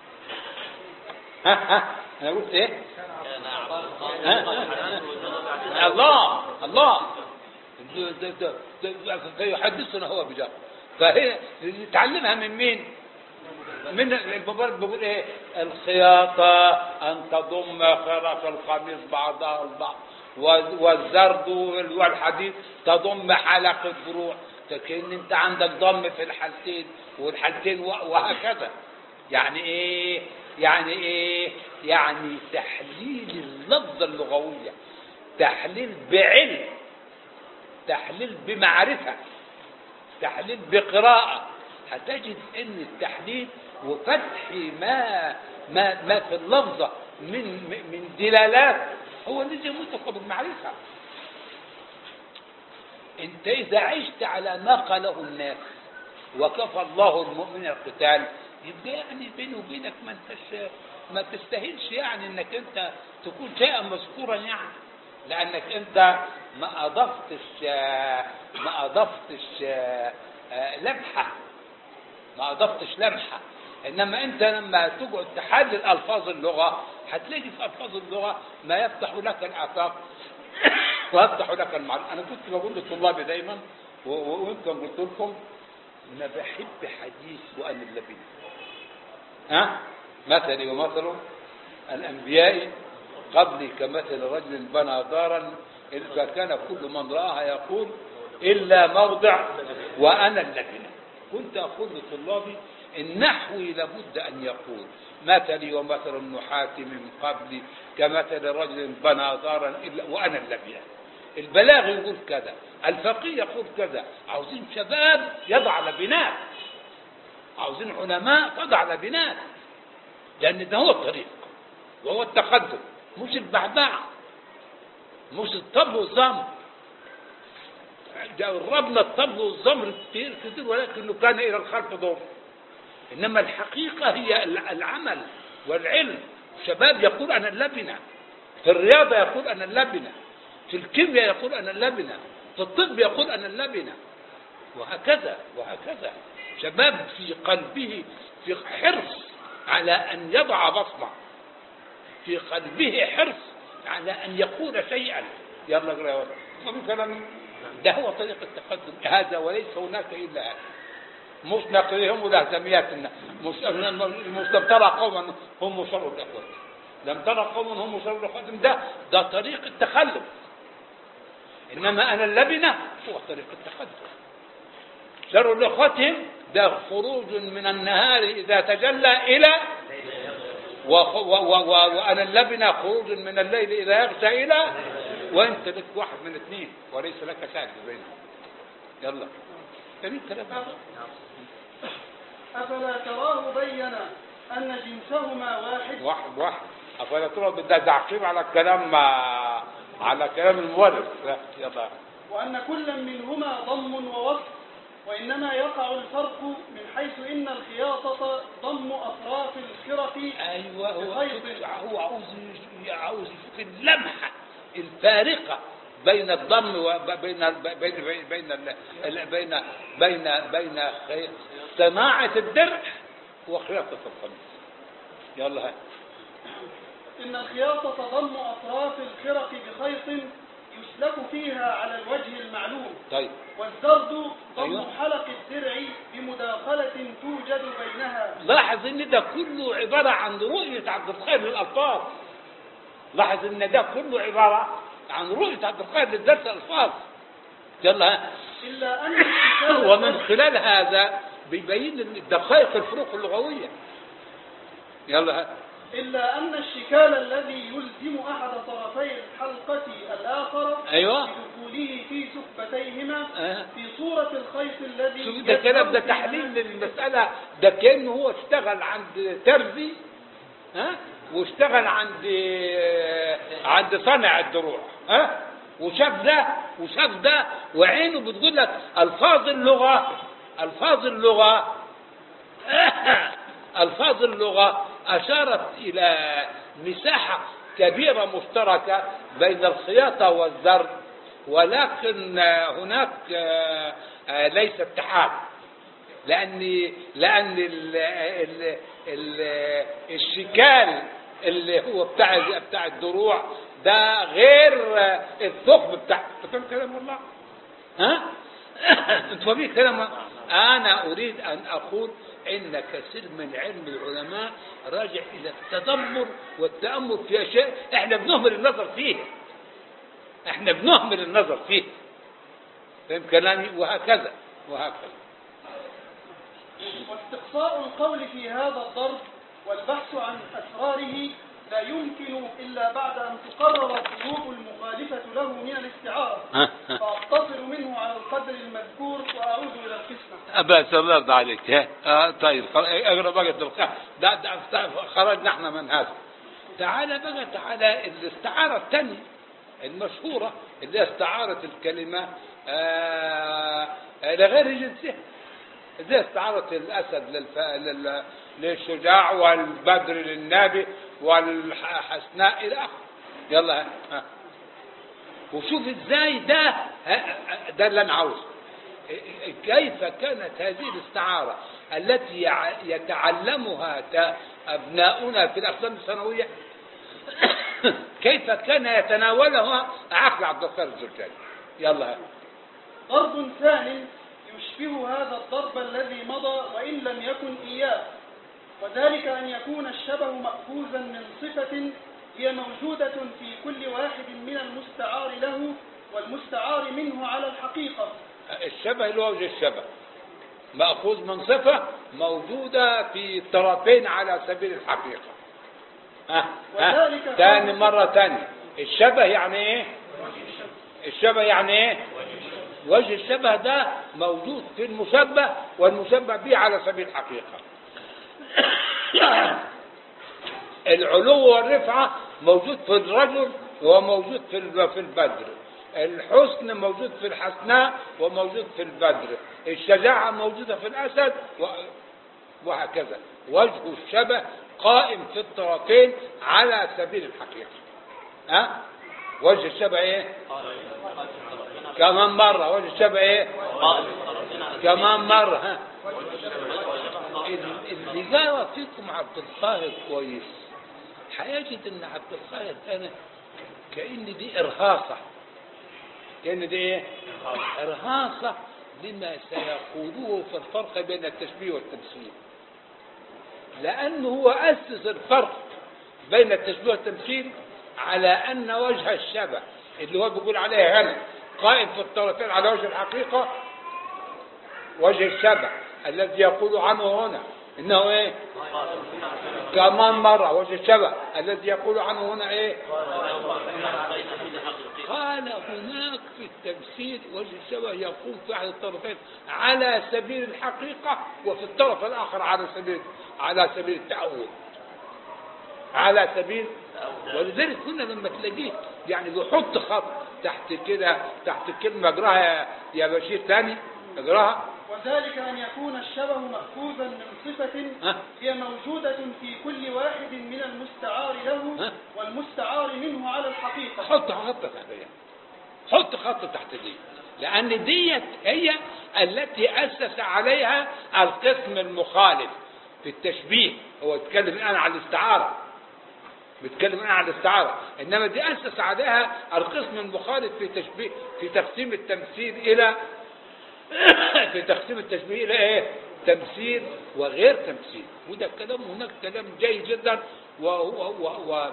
Speaker 1: ها ها انا قلت ايه ها؟ الله الله د- د- د- فيحدثنا هو بجار فهي تعلمها من مين من المبارك بيقول ايه الخياطة ان تضم خرق القميص بعضها البعض وال- والزرد والحديد تضم حلق الفروع لكن انت عندك ضم في الحالتين والحالتين و- وهكذا يعني ايه يعني ايه يعني تحليل اللفظة اللغوية تحليل بعلم تحليل بمعرفة تحليل بقراءة هتجد ان التحليل وفتح ما ما ما في اللفظة من من دلالات هو الذي يمتك بالمعرفة انت اذا عشت على ما قاله الناس وكفى الله المؤمن القتال يبقى يعني بيني وبينك ما انتش ما تستاهلش يعني انك انت تكون شيئا مذكورا يعني لانك انت ما اضفتش ما اضفتش لمحه ما اضفتش لمحه انما انت لما تقعد تحلل الفاظ اللغه هتلاقي في الفاظ اللغه ما يفتح لك الافاق ويفتح لك المعرفه انا كنت بقول لطلابي دايما و- و- ويمكن قلت لكم انا بحب حديث وان اللبن ها مثلي ومثل الانبياء قبلي كمثل رجل بنى دارا إذا كان كل من رآها يقول إلا موضع وأنا اللبنة كنت أقول لطلابي النحوي لابد أن يقول مثلي ومثل النحاة من قبلي كمثل رجل بنى دارا إلا وأنا اللبنة البلاغ يقول كذا الفقيه يقول كذا عاوزين شباب يضع لبنات عاوزين علماء تضع لبنات لأن ده هو الطريق وهو التقدم مش البعبع مش الطبل والزمر جربنا الطبل والزمر كتير كتير ولكنه كان إلى الخلف دور إنما الحقيقة هي العمل والعلم شباب يقول أنا اللبنة في الرياضة يقول أنا اللبنة في الكيمياء يقول أنا اللبنة في الطب يقول أنا اللبنة وهكذا وهكذا شباب في قلبه في حرص على أن يضع بصمة في قلبه حرص على أن يقول شيئا يلا اقرأ يا ولد ومن كلام ده هو طريق التقدم هذا وليس هناك إلا هذا مش نقلهم ولا سمياتنا مش مش لم ترى قوما هم شر الإخوة لم ترى قوما هم شر الإخوة ده ده طريق التخلف إنما أنا اللبنة هو طريق التقدم شر لإخوتهم ده خروج من النهار إذا تجلى إلى و- و- و- و- وأنا اللبنة خروج من الليل إذا يغشى إلى وأنت لك واحد من اثنين وليس لك ساعد بينهم يلا جميل كلام
Speaker 2: أفلا تراه بين أن جنسهما واحد
Speaker 1: واحد واحد أفلا ترى ده تعقيب على الكلام على كلام المؤلف لا يلا
Speaker 2: وأن كل منهما ضم ووصف وإنما يقع الفرق من حيث إن الخياطة ضم أطراف الخرق
Speaker 1: ايوه هو
Speaker 2: بخيط
Speaker 1: هو عاوز عاوز يشوف اللمحه الفارقه بين الضم وبين بين بين بين ال- بين بين بين خي- صناعه الدرع وخياطه القميص يلا ها
Speaker 2: إن الخياطة ضم أطراف الخرق بخيط يسلك فيها على الوجه المعلوم
Speaker 1: طيب
Speaker 2: والزرد ضم
Speaker 1: أيوة.
Speaker 2: حلق الدرع بمداخلة توجد بينها
Speaker 1: لاحظ ان ده كله عباره عن رؤيه عبد الخير للالفاظ لاحظ ان ده كله عباره عن رؤيه عبد الخير للدرس الالفاظ يلا ها
Speaker 2: إلا أن الكتاب
Speaker 1: ومن خلال هذا بيبين دقائق الفروق اللغوية يلا ها.
Speaker 2: إلا أن الشكال الذي يلزم أحد طرفي الحلقة الآخر
Speaker 1: أيوة.
Speaker 2: بدخوله في سكبتيهما
Speaker 1: آه.
Speaker 2: في صورة الخيط الذي
Speaker 1: شوف ده كلام ده
Speaker 2: يدخل في
Speaker 1: تحليل
Speaker 2: منام-
Speaker 1: للمسألة ده كأنه هو اشتغل عند ترزي ها واشتغل عند عند صانع الدروع ها وشاف ده وشاف ده وعينه بتقول لك ألفاظ اللغة ألفاظ اللغة ألفاظ اللغة أشارت إلى مساحة كبيرة مشتركة بين الخياطة والزرد ولكن هناك آه، آه، ليس اتحاد لأن لأن ال ال ال الشكال اللي هو بتاع بتاع الدروع ده غير الثقب بتاع فاهم كلام الله؟ ها؟ انتوا فاهمين كلام انا اريد ان اقول ان كثير من علم العلماء راجع الى التدبر والتامل في اشياء احنا بنهمل النظر فيها احنا بنهمل النظر فيها فاهم كلامي وهكذا وهكذا
Speaker 2: واستقصاء القول في هذا الضرب والبحث عن أسراره لا يمكن إلا بعد أن تقرر الظروف المخالفة له من الاستعارة
Speaker 1: ها، ها.
Speaker 2: فأقتصر منه على القدر المذكور وأعود إلى القسمة
Speaker 1: بس الله يرضى عليك ها آه طيب خل- اقرا بقى الدرقة ده, ده ده خرجنا احنا من هذا تعالى بقى تعالى الاستعارة الثانية المشهورة اللي هي استعارة الكلمة آه آه، لغير جنسها زي استعارة الأسد للف... لل... للشجاع والبدر للنبي والحسناء إلى آخره يلا ها. ها. وشوف ازاي ده ها- ده اللي انا عاوزه كيف كانت هذه الاستعارة التي يع- يتعلمها ت- أبناؤنا في الأقسام الثانوية كيف كان يتناولها عقل عبد القادر الزركاني يلا
Speaker 2: ضرب ثان يشبه هذا الضرب الذي مضى وإن لم يكن إياه وذلك أن يكون الشبه مأخوذا من صفة هي موجودة في كل واحد من المستعار له والمستعار منه على الحقيقة
Speaker 1: الشبه اللي هو وجه الشبه مأخوذ من صفة موجودة في الطرفين على سبيل الحقيقة ها ها
Speaker 2: وذلك
Speaker 1: تاني
Speaker 2: قول-
Speaker 1: مرة تانية الشبه يعني ايه الشبه يعني ايه وجه الشبه ده موجود في المشبه والمشبه به على سبيل الحقيقة العلو والرفعة موجود في الرجل وموجود في ال- في البدر الحسن موجود في الحسناء وموجود في البدر الشجاعة موجودة في الأسد و- وهكذا وجه الشبه قائم في الطرفين على سبيل الحقيقة ها وجه الشبه ايه كمان مرة وجه الشبه ايه كمان مرة ها اللي جاوب فيكم عبد القاهر كويس هيجد ان عبد القاهر انا كأن دي ارهاصة كأن دي ايه ارهاصة لما سيقوله في الفرق بين التشبيه والتمثيل لأنه هو أسس الفرق بين التشبيه والتمثيل على أن وجه الشبه اللي هو بيقول عليه هنا قائم في الطرفين على وجه الحقيقة وجه الشبه الذي يقول عنه هنا إنه إيه كمان مرة وجه الشبه الذي يقول عنه هنا إيه قال هناك في التمثيل وجه الشبه يقوم في أحد الطرفين على سبيل الحقيقة وفي الطرف الآخر على سبيل على سبيل التأول على سبيل ولذلك هنا لما تلاقيه يعني بيحط خط تحت كده تحت كلمة اقراها يا- يا بشير تاني اقراها
Speaker 2: وذلك أن يكون الشبه مأخوذا من صفة
Speaker 1: ها؟
Speaker 2: هي موجودة في كل واحد من المستعار له
Speaker 1: ها؟
Speaker 2: والمستعار منه على الحقيقة
Speaker 1: حط خط تحتها حط خط تحت دي لأن ديت هي التي أسس عليها القسم المخالف في التشبيه هو يتكلم الآن عن الاستعارة بيتكلم الآن عن الاستعارة إنما دي أسس عليها القسم المخالف في تشبيه في تقسيم التمثيل إلى في تقسيم التشبيه إلى إيه؟ تمثيل وغير تمثيل وده كلام هناك كلام جيد جدا وهو و و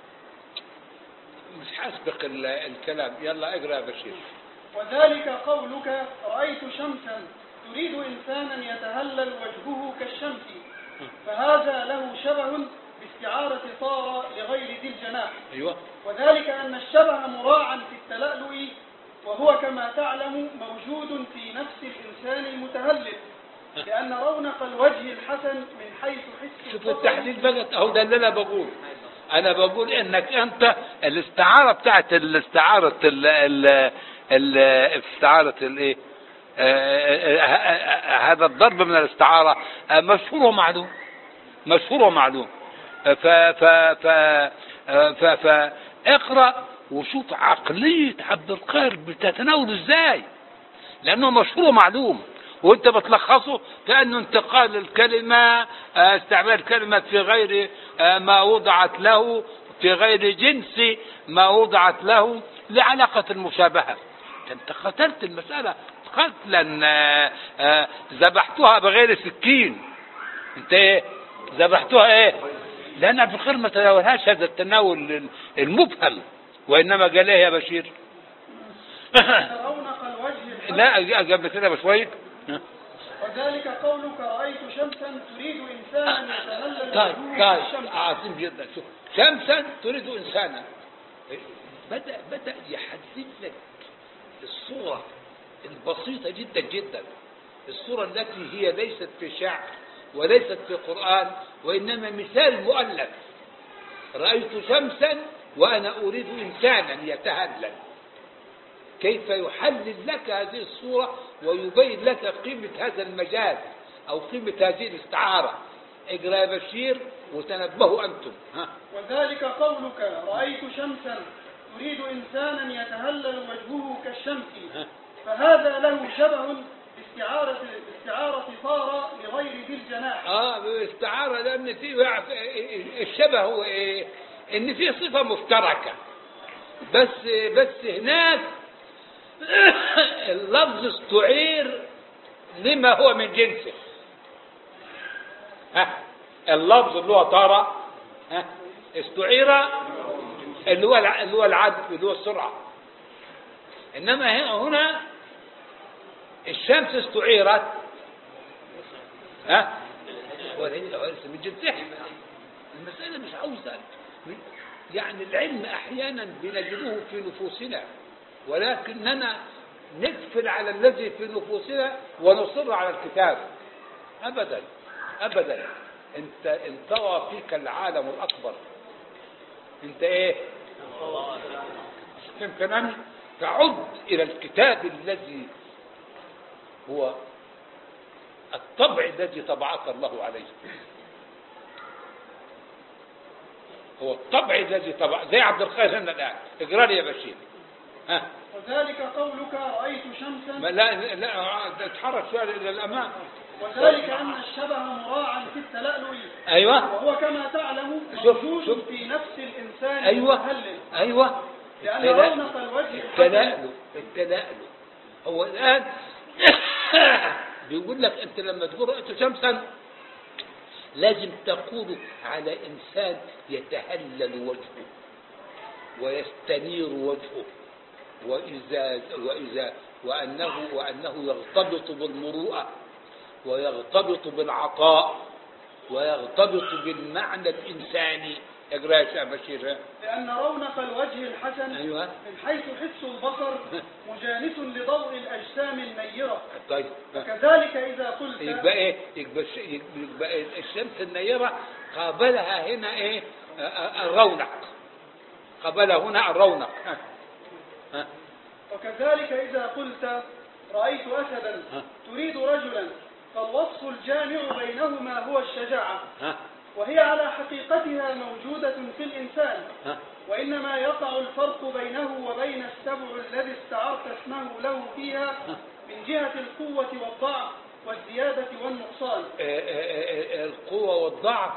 Speaker 1: مش هسبق ال- الكلام يلا اقرا يا بشير
Speaker 2: وذلك قولك رأيت شمسا تريد إنسانا يتهلل وجهه كالشمس فهذا له شبه باستعارة صار لغير ذي الجناح
Speaker 1: ايوه
Speaker 2: وذلك أن الشبه مراعا في التلألؤ وهو كما تعلم موجود في نفس الإنسان المتهلل لأن رونق الوجه الحسن من حيث حس
Speaker 1: شوف
Speaker 2: البصر
Speaker 1: التحديد بقى اهو ده اللي انا بقول انا بقول انك انت الاستعاره بتاعت الاستعاره ال ال ال استعاره الايه آه، آه، آه، هذا الضرب من الاستعاره آه، مشهور ومعلوم مشهور ومعلوم آه، ف ف ف آه، ف ف اقرا وشوف عقليه عبد القاهر بتتناول ازاي لانه مشهور ومعلوم وانت بتلخصه كانه انتقال الكلمه آه، استعمال كلمه في غير آه، ما وضعت له في غير جنس ما وضعت له لعلاقه المشابهه انت قتلت المساله قتلا آه، آه، ذبحتها بغير سكين انت ايه ذبحتها ايه لان عبد القادر ما تناولهاش هذا التناول المبهم وانما قال ايه يا بشير
Speaker 2: رونق الوجه الحسن
Speaker 1: لا قبل كده بشويه
Speaker 2: وذلك قولك رأيت شمسا تريد إنسانا يتهلل
Speaker 1: طيب
Speaker 2: وجهه
Speaker 1: طيب
Speaker 2: كالشمس
Speaker 1: عظيم جدا شوف شمسا تريد انسانا بدا بدا يحدد لك الصوره البسيطه جدا جدا الصوره التي هي ليست في شعر وليست في قران وانما مثال مؤلف رايت شمسا وانا اريد انسانا يتهلل كيف يحلل لك هذه الصورة ويبين لك قيمة هذا المجاز أو قيمة هذه الاستعارة اقرأ يا بشير وتنبهوا أنتم ها
Speaker 2: وذلك قولك رأيت شمسا تريد إنسانا يتهلل وجهه كالشمس فهذا له شبه باستعارة باستعارة صار لغير ذي الجناح
Speaker 1: اه بالاستعارة لأن في الشبه هو إيه؟ إن في صفة مشتركة بس بس هناك اللفظ استعير لما هو من جنسه ها اللفظ اللي هو طار ها استعير اللي هو الع- اللي هو العدل اللي هو السرعة إنما هنا- هنا الشمس استعيرت ها وليس وليس من جنسها المسألة مش عاوزة يعني العلم أحيانا بنجده في نفوسنا ولكننا نقفل على الذي في نفوسنا ونصر على الكتاب أبدا أبدا أنت انطوى فيك العالم الأكبر أنت إيه فهم كلامي فعد إلى الكتاب الذي هو الطبع الذي طبعك الله عليه هو الطبع الذي طبع زي عبد القادر هنا الآن اقرا لي يا بشير ها
Speaker 2: وذلك قولك رأيت شمسا
Speaker 1: ما لا لا اتحرك شويه الى الامام
Speaker 2: وذلك أن الشبه مراعا في التلألؤ
Speaker 1: ايوه
Speaker 2: وهو كما تعلم
Speaker 1: شوف-
Speaker 2: موجود
Speaker 1: شوف.
Speaker 2: في نفس الإنسان
Speaker 1: ايوه
Speaker 2: المتهلل
Speaker 1: ايوه
Speaker 2: لأن
Speaker 1: التلا-
Speaker 2: رونق الوجه الحسن
Speaker 1: التلألؤ التلألؤ هو الآن بيقول لك أنت لما تقول رأيت شمسا لازم تقول على إنسان يتهلل وجهه ويستنير وجهه وإذا وإذا وأنه وأنه يرتبط بالمروءة ويرتبط بالعطاء ويرتبط بالمعنى الإنساني اقرأ يا شيخ بشير ها؟
Speaker 2: لأن رونق الوجه الحسن
Speaker 1: أيوه
Speaker 2: من حيث حس البصر مجانس لضوء الأجسام النيرة
Speaker 1: طيب
Speaker 2: وكذلك إذا قلت
Speaker 1: يبقى ايه يبقى, الش- يبقى الشمس النيرة قابلها هنا ايه آه، آه، الرونق قابلها هنا الرونق ها. ها.
Speaker 2: وكذلك إذا قلت رأيت أسدا
Speaker 1: ها.
Speaker 2: تريد رجلا فالوصف الجامع بينهما هو الشجاعة
Speaker 1: ها.
Speaker 2: وهي على حقيقتها موجودة في الإنسان
Speaker 1: ها.
Speaker 2: وإنما يقع الفرق بينه وبين السبع الذي استعرت اسمه له فيها من جهة القوة والضعف والزيادة والنقصان
Speaker 1: آه، آه، آه، القوة والضعف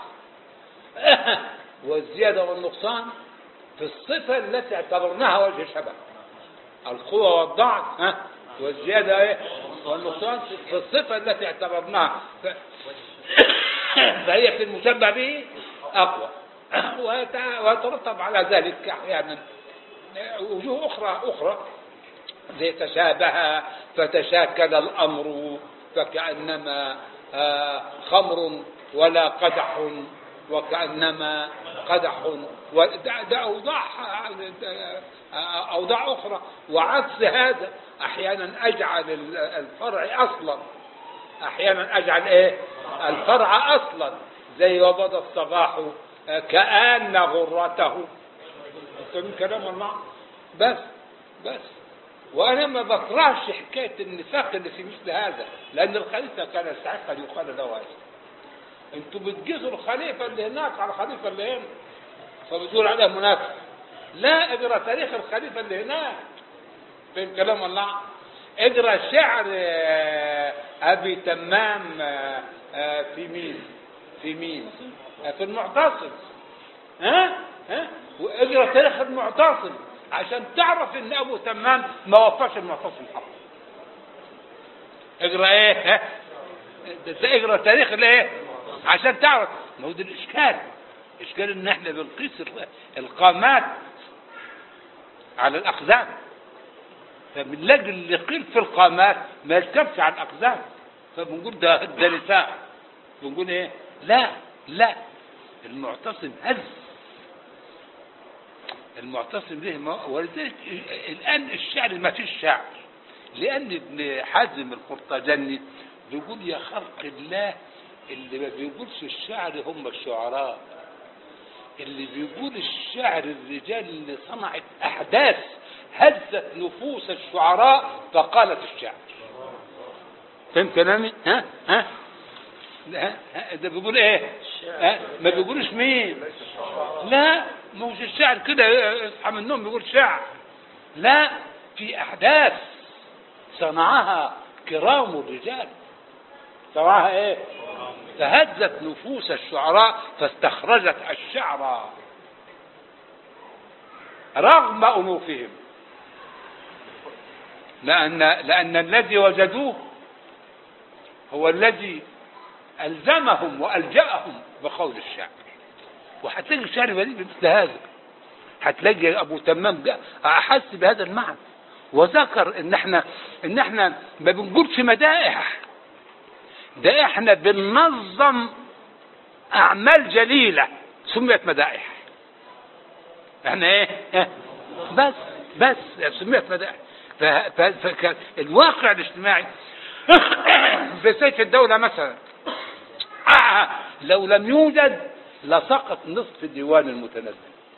Speaker 1: والزيادة والنقصان في الصفة التي اعتبرناها وجه شبه القوة والضعف ها والزيادة ايه والنقصان في الصفة التي اعتبرناها ف... فهي في المشبه به أقوى ويت- ويترتب على ذلك أحيانا وجوه أخرى أخرى زي تشابه فتشاكل الأمر فكأنما آه، خمر ولا قدح وكأنما قدح وده ده أوضاع آه، أوضاع أخرى وعكس هذا أحيانا أجعل ال- الفرع أصلا أحيانا أجعل إيه الفرع أصلا زي وبدا الصباح آه، كأن غرته فاهم كلام الله بس بس وانا ما بكرهش حكايه النفاق اللي في مثل هذا لان الخليفه كان يستحق ان يقال له هذا انتوا بتجيزوا الخليفه اللي هناك على الخليفه اللي هنا فبتقول عليه منافق لا اقرا تاريخ الخليفه اللي هناك فاهم كلام الله اقرا شعر آه، ابي تمام آه، آه، في مين في مين آه، في المعتصم ها ها واقرا تاريخ المعتصم عشان تعرف ان ابو تمام ما وفاش المعتصم حقه اقرا ايه ها ده اقرا تاريخ الايه عشان تعرف ما هو ده الاشكال اشكال ان احنا بنقيس ال- القامات على الاقدام فبنلاقي اللي قيل في القامات ما يركبش على الاقدام فبنقول ده ده لسان بنقول ايه لا لا المعتصم هز المعتصم به ما ولذلك الان الشعر ما فيش شعر لان ابن حزم القرطاجني بيقول يا خلق الله اللي ما بيقولش الشعر هم الشعراء اللي بيقول الشعر الرجال اللي صنعت احداث هزت نفوس الشعراء فقالت الشعر فهمت كلامي ها ها ها ها، ده بيقول ايه ها؟ ما بيقولوش مين لا مش الشعر كده اصحى من النوم بيقول شعر لا في احداث صنعها كرام الرجال صنعها ايه فهزت نفوس الشعراء فاستخرجت الشعر رغم انوفهم لان لان الذي وجدوه هو الذي ألزمهم وألجأهم بقول الشعر وهتلاقي الشعر بديل بمثل هذا هتلاقي أبو تمام جاء أحس بهذا المعنى وذكر إن إحنا إن إحنا ما بنقولش مدائح ده إحنا بننظم أعمال جليلة سميت مدائح إحنا إيه؟ إيه؟ بس بس سميت مدائح فالواقع الاجتماعي في سيف الدولة مثلا آه، لو لم يوجد لسقط نصف ديوان المتنبي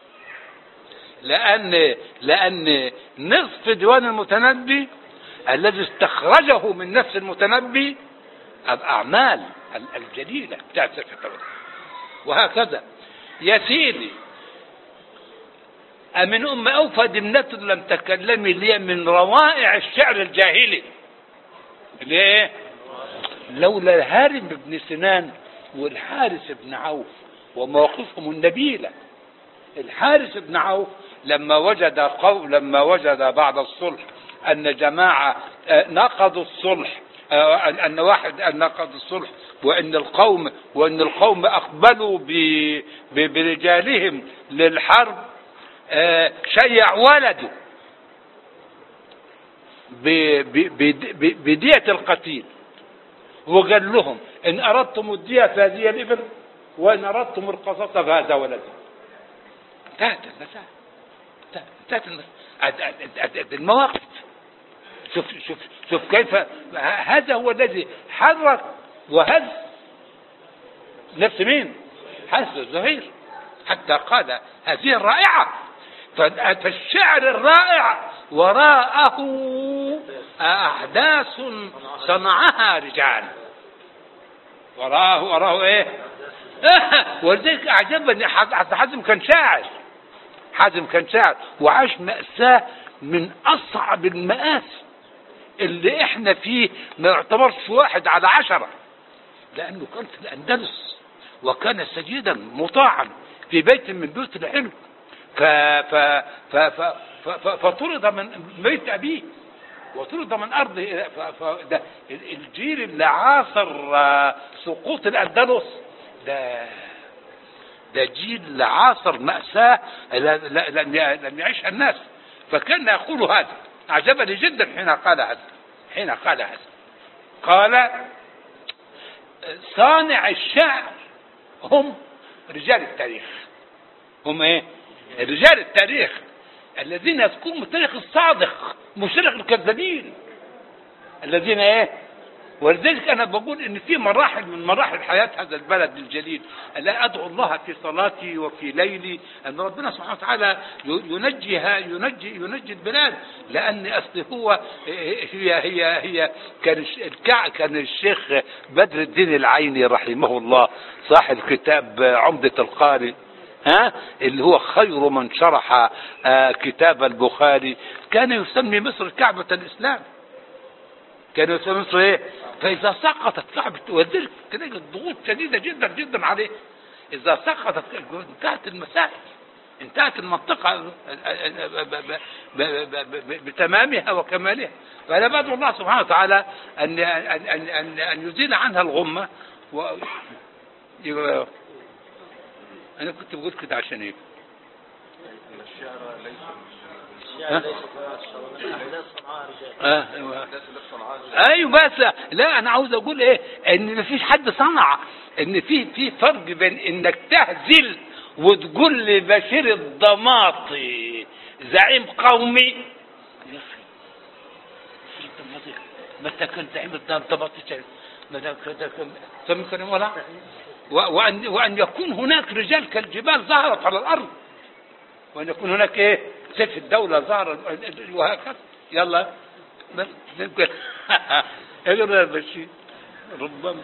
Speaker 1: لأن لأن نصف ديوان المتنبي الذي استخرجه من نفس المتنبي الأعمال الجليلة بتاعت سيف الدولة وهكذا يا سيدي أمن أم أوفى دمنة لم تكلمي لي من روائع الشعر الجاهلي ليه لولا الهارم بن سنان والحارس بن عوف ومواقفهم النبيلة الحارس بن عوف لما وجد قو لما وجد بعد الصلح أن جماعة آه، نقضوا الصلح آه، أن واحد أن نقض الصلح وأن القوم وأن القوم أقبلوا ب- ب- برجالهم للحرب آه، شيع ولده ب- ب- ب- ب- بدية القتيل وقال لهم إن أردتم الدية فهذه الإبل وإن أردتم القصاص فهذا ولدي انتهت المسألة انتهت- انتهت المسألة المواقف شوف شوف شوف كيف هذا هو الذي حرك وهز نفس مين؟ حسن الزهير حتى قال هذه الرائعة فالشعر الرائع وراءه أحداث صنعها رجال وراءه وراءه ايه؟ ولذلك أعجبني حتى حازم كان شاعر حازم كان شاعر وعاش مأساة من أصعب المآسي اللي احنا فيه ما يعتبرش واحد على عشرة لأنه كان في الأندلس وكان سيدا مطاعا في بيت من بيوت العلم ف ف ف ف ف ف فطرد من بيت أبيه وطرد من أرضه ف ف ده الجيل اللي عاصر آه، سقوط الأندلس ده ده جيل عاصر مأساة لا- لا- لم ي- لم يعيشها الناس فكان يقول هذا أعجبني جدا حين قال هذا حين قال هذا قال صانع الشعر هم رجال التاريخ هم ايه رجال التاريخ الذين يذكرون التاريخ الصادق مش تاريخ الكذابين الذين ايه ولذلك انا بقول ان في مراحل من مراحل حياه هذا البلد الجليل الا ادعو الله في صلاتي وفي ليلي ان ربنا سبحانه وتعالى ينجيها ينجي ينجي البلاد لان اصل هو هي هي هي كان الش- الكع كان الشيخ بدر الدين العيني رحمه الله صاحب كتاب عمده القارئ ها اللي هو خير من شرح آه، كتاب البخاري كان يسمي مصر كعبة الإسلام كان يسمي مصر ايه فإذا سقطت كعبة ولذلك تلاقي الضغوط شديدة جدا جدا عليه إذا سقطت انتهت المسائل انتهت المنطقة ب- ب- ب- ب- بتمامها وكمالها فأنا بدعو الله سبحانه وتعالى أن أن أن أن, أن يزيل عنها الغمة و يبقى- أنا كنت بقول كده عشان إيه؟
Speaker 3: ان الشعر ليس
Speaker 4: الشعر ليس كالشعر الناس صنعاء رجال
Speaker 1: آه أيوة.
Speaker 3: الناس اللي صنعاها
Speaker 1: ايوه بس لا انا عاوز اقول ايه ان مفيش حد صنع ان في في فرق بين انك تهزل وتقول لي بشير الضماطي زعيم قومي يا اخي بشير الضماطي متى كان زعيم الضماطي متى كان سمي كلام ولا و- وان وان يكون هناك رجال كالجبال ظهرت على الارض وان يكون هناك ايه سيف الدوله ظهر وهكذا يلا بس نقول اقرا يا بشير ربما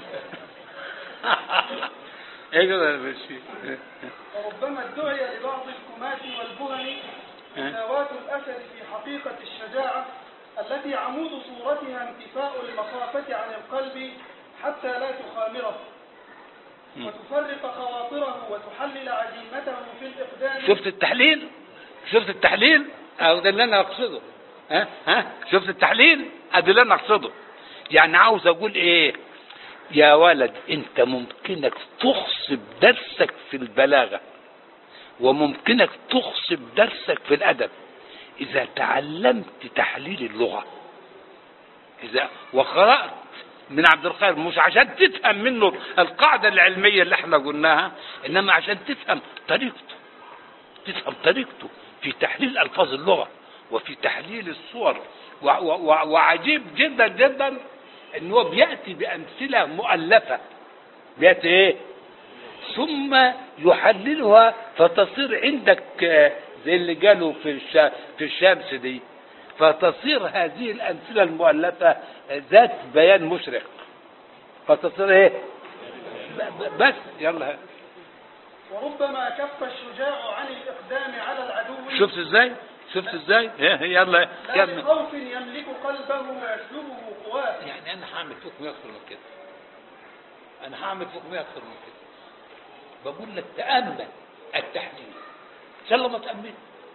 Speaker 1: اقرا يا بشير
Speaker 2: وربما ادعي لبعض الكماة والبهن مساواة الأسد في حقيقة الشجاعة التي عمود صورتها انتفاء المخافة عن القلب حتى لا تخامره وتفرق خواطره وتحلل عزيمته في الإقدام
Speaker 1: شفت التحليل شفت التحليل او ده اللي انا اقصده ها ها شفت التحليل ادي اللي انا اقصده يعني عاوز اقول ايه يا ولد انت ممكنك تخصب درسك في البلاغه وممكنك تخصب درسك في الادب اذا تعلمت تحليل اللغه اذا وقرات من عبد الخير مش عشان تفهم منه القاعده العلميه اللي احنا قلناها انما عشان تفهم طريقته تفهم طريقته في تحليل الفاظ اللغه وفي تحليل الصور و- و- و- وعجيب جدا جدا ان هو بياتي بامثله مؤلفه بياتي ايه ثم يحللها فتصير عندك آه، زي اللي قالوا في الشا في الشمس دي فتصير هذه الامثله المؤلفه آه، ذات بيان مشرق فتصير ايه ب- ب- بس يلا
Speaker 2: وربما كف الشجاع عن الإقدام على العدو
Speaker 1: شفت ازاي شفت ازاي إيه، يلا
Speaker 2: لا
Speaker 1: يلا
Speaker 2: بخوف يملك قلبه ويسلبه قواه
Speaker 1: يعني انا هعمل فيكم اكثر من كده انا هعمل فيكم اكثر من كده بقول لك تامل التحليل ان شاء الله ما تامل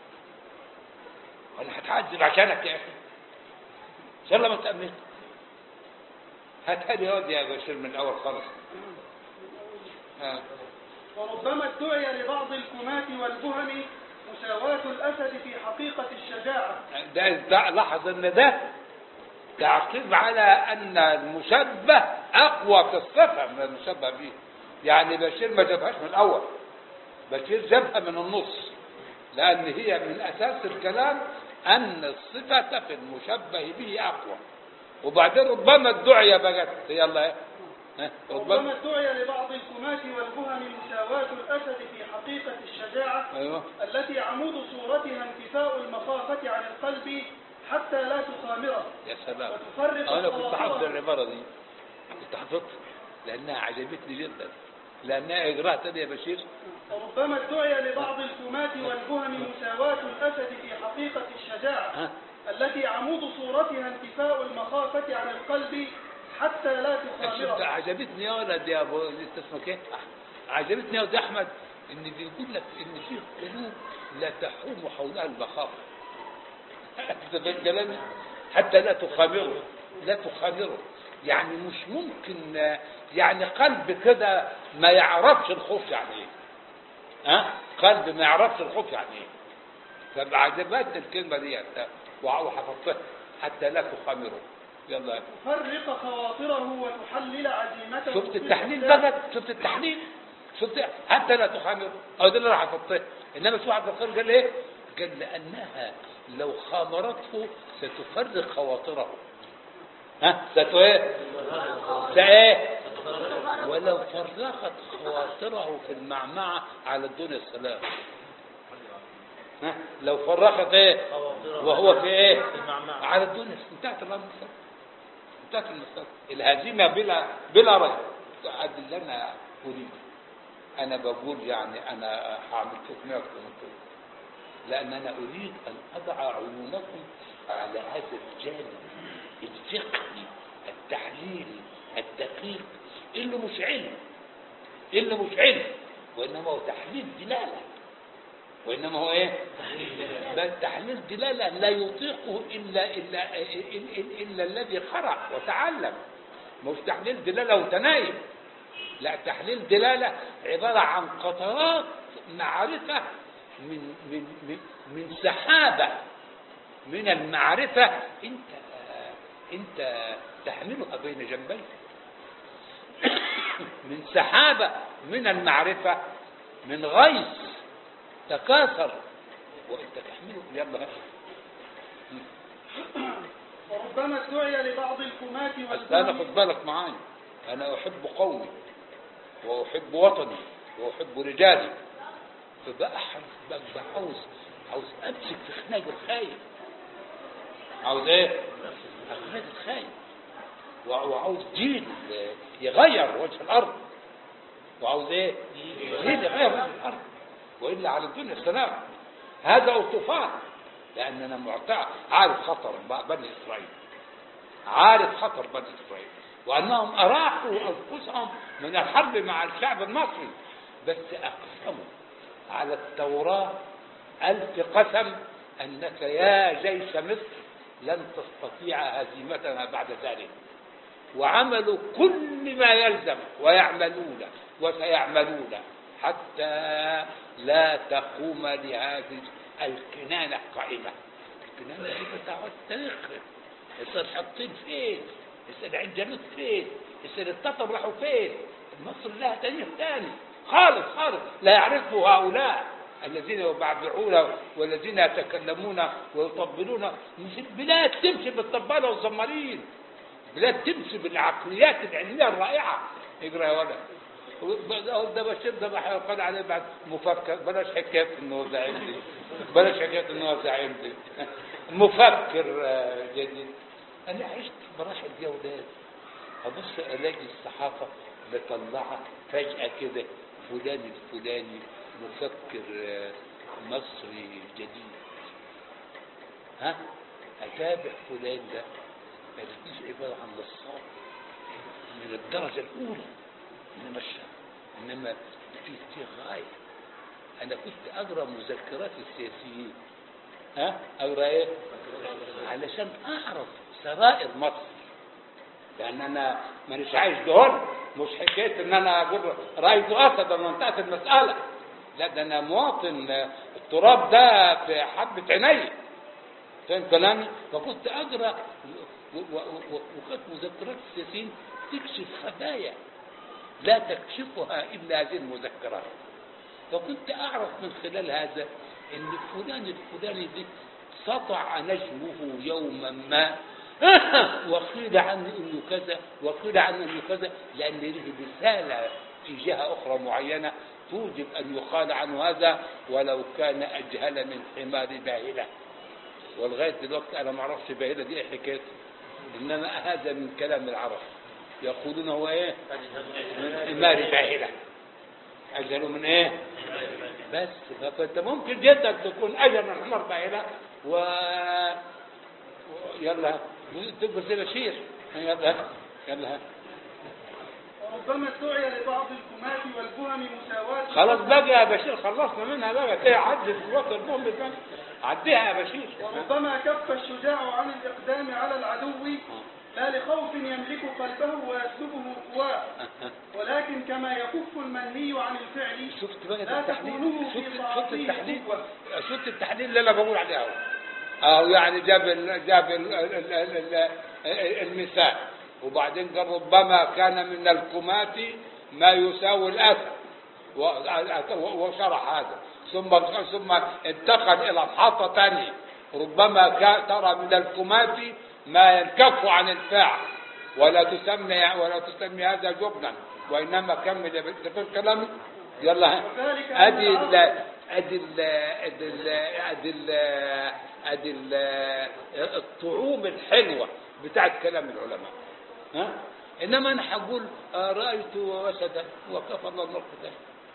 Speaker 1: انا هتعذب عشانك يا اخي ان شاء الله ما تامل هات لي واد يا بشير من الاول خالص آه.
Speaker 2: وربما ادعي لبعض الكماة والبهم مساواة الأسد في حقيقة الشجاعة
Speaker 1: ده ده لاحظ ان ده تعقيب على ان المشبه اقوى في الصفه من المشبه به يعني بشير ما جابهاش من الاول بشير جابها من النص لان هي من اساس الكلام ان الصفه في المشبه به اقوى وبعدين ربما الدعية بقت يلا ها،
Speaker 2: ربما
Speaker 1: ربما
Speaker 2: ادعي لبعض الكماة والبهم مساواة الأسد في حقيقة الشجاعة
Speaker 1: ايوه
Speaker 2: التي عمود صورتها انتفاء المخافة عن القلب حتى لا تخامره
Speaker 1: يا سلام
Speaker 2: وتفرق
Speaker 1: انا كنت حافظ
Speaker 2: خواطرها.
Speaker 1: العباره دي كنت حافظها لانها عجبتني جدا لانها اجراء تاني يا بشير
Speaker 2: وربما ادعي لبعض الكماة والبهم مساواة الأسد في حقيقة الشجاعة
Speaker 1: ها
Speaker 2: التي عمود صورتها انتفاء المخافة عن القلب حتى لا
Speaker 1: شفت
Speaker 2: تخامره
Speaker 1: عجبتني يا ولد يا ابو انت اسمك ايه؟ عجبتني يا ولد احمد ان بيقول لك ان في قلوب لا تحوم حولها المخافه انت فاهم كلامي؟ حتى لا تخامره لا تخامره يعني مش ممكن آه، يعني قلب كده ما يعرفش الخوف يعني ايه ها قلب ما يعرفش الخوف يعني ايه فعجبتني الكلمه دي وحفظتها حتى لا تخامره يلا
Speaker 2: تفرق خواطره وتحلل عزيمته
Speaker 1: شفت
Speaker 2: في
Speaker 1: التحليل
Speaker 2: الإسلام.
Speaker 1: بقى شفت التحليل شفت حتى لا تخامر او ده اللي انا حفظته انما سوى عبد القادر قال ايه؟ قال لانها لو خامرته ستفرق خواطره ها ست ايه؟ ايه؟ ولو فرقت خواطره في المعمعة على الدنيا السلام ها لو فرقت ايه؟ وهو في ايه؟ على الدنيا انتهت الامر انتهت المسألة الهزيمة بلا بلا ريب قد اللي أنا أريد أنا بقول يعني أنا هعمل فيكم أكثر من كده لأن أنا أريد أن أضع عيونكم على هذا الجانب الفقهي التحليلي الدقيق اللي مش علم اللي مش علم وإنما هو تحليل دلالة وإنما هو إيه؟ بل تحليل دلالة لا يطيقه إلا إلا إلا, إلا الذي قرأ وتعلم مش تحليل دلالة وتنايم لا تحليل دلالة عبارة عن قطرات معرفة من من من, من سحابة من المعرفة أنت أنت تحملها بين جنبيك من سحابة من المعرفة من غيث تكاثر وانت تحمله يلا
Speaker 2: وربما ادعي لبعض الكماة
Speaker 1: بس انا
Speaker 2: والبهم
Speaker 1: خد بالك معايا انا احب قومي واحب وطني واحب رجالي فبقى حرف بقى عاوز عاوز امسك في خناق الخايف عاوز ايه؟ خناق الخايف وع- وعاوز جيل يغير وجه الارض وعاوز ايه؟ جيل يغير وجه الارض والا على الدنيا السلام هذا طوفان لان انا معتقد عارف خطر ب- بني اسرائيل عارف خطر بني اسرائيل وانهم اراحوا انفسهم من الحرب مع الشعب المصري بس اقسموا على التوراه الف قسم انك يا جيش مصر لن تستطيع هزيمتنا بعد ذلك وعملوا كل ما يلزم ويعملون وسيعملون حتى لا تقوم لهذه الكنانة قائمة الكنانة دي بتاع التاريخ يصير حاطين فين يصير عند فين يصير التتر راحوا فين مصر لها تاريخ ثاني خالص خالص لا يعرفه هؤلاء الذين يبعبعون والذين يتكلمون ويطبلون مش البلاد تمشي بالطبالة والزمارين بلاد تمشي بالعقليات العلمية الرائعة اقرا يا ولد ده ده بشير ده بحر قال عليه بعد مفكر بلاش حكايه انه زعيم دي بلاش حكايه انه زعيم دي مفكر آه، جديد انا عشت مراحل دي يا ولاد ابص الاقي الصحافه مطلعه فجاه كده فلان الفلاني مفكر آه، مصري جديد ها أتابع فلان ده ما يلاقيش عبارة عن نصاب من الدرجة الأولى إنما الش- إنما في في غاية أنا كنت أقرأ مذكرات السياسيين ها أقرأ إيه؟ علشان أعرف سرائر مصر لأن أنا مانيش عايش دهون مش حكاية إن أنا أقول رأيت أسدا وانتهت المسألة لا ده أنا مواطن آه، التراب ده في حبة عيني فاهم كلامي؟ فكنت أقرأ و- و- و- وكانت مذكرات السياسيين تكشف خبايا لا تكشفها إلا هذه المذكرات فكنت أعرف من خلال هذا أن فلان الفلاني دي سطع نجمه يوما ما وقيل عنه انه كذا وقيل عنه انه كذا لان له رساله في جهه اخرى معينه توجب ان يقال عنه هذا ولو كان اجهل من حمار باهله ولغايه دلوقتي انا ما اعرفش باهله دي ايه حكايته انما هذا من كلام العرب يقولون هو ايه من حمار باهله اجهل من ايه بس فانت ممكن جدا تكون اجهل من حمار باهله و يلا تبقى زي بشير يلا يلا
Speaker 2: وربما ادعي لبعض الكمات والبهم مساواة
Speaker 1: خلاص بقى يا بشير خلصنا منها بقى ايه عدت الوقت البوم بتاع عديها يا بشير
Speaker 2: وربما كف الشجاع عن الإقدام على العدو لا لخوف يملك قلبه ويسلبه قواه ولكن كما يكف المنهي عن الفعل
Speaker 1: شفت بقى
Speaker 2: لا
Speaker 1: التحليل
Speaker 2: تكونه في
Speaker 1: شفت شفت
Speaker 2: طاعته
Speaker 1: التحليل
Speaker 2: قوة.
Speaker 1: شفت التحليل اللي انا بقول عليه اهو اهو يعني جاب ال جاب ال ال ال ال المثال وبعدين قال ربما كان من الكمات ما يساوي الاسد و- وشرح هذا ثم ثم انتقل الى محطه ثانيه ربما كان ترى من الكمات ما ينكف عن الفعل ولا تسمي ولا تسمي هذا جبنا وانما كمل يا بنت في الكلام يلا
Speaker 2: وذلك أن
Speaker 1: ادي ال
Speaker 2: العقل-
Speaker 1: ادي ال ادي ال ادي ال ادي ال الطعوم الحلوه بتاعت كلام العلماء ها انما انا هقول آه، رايت وسدا وكفى الله الملك ده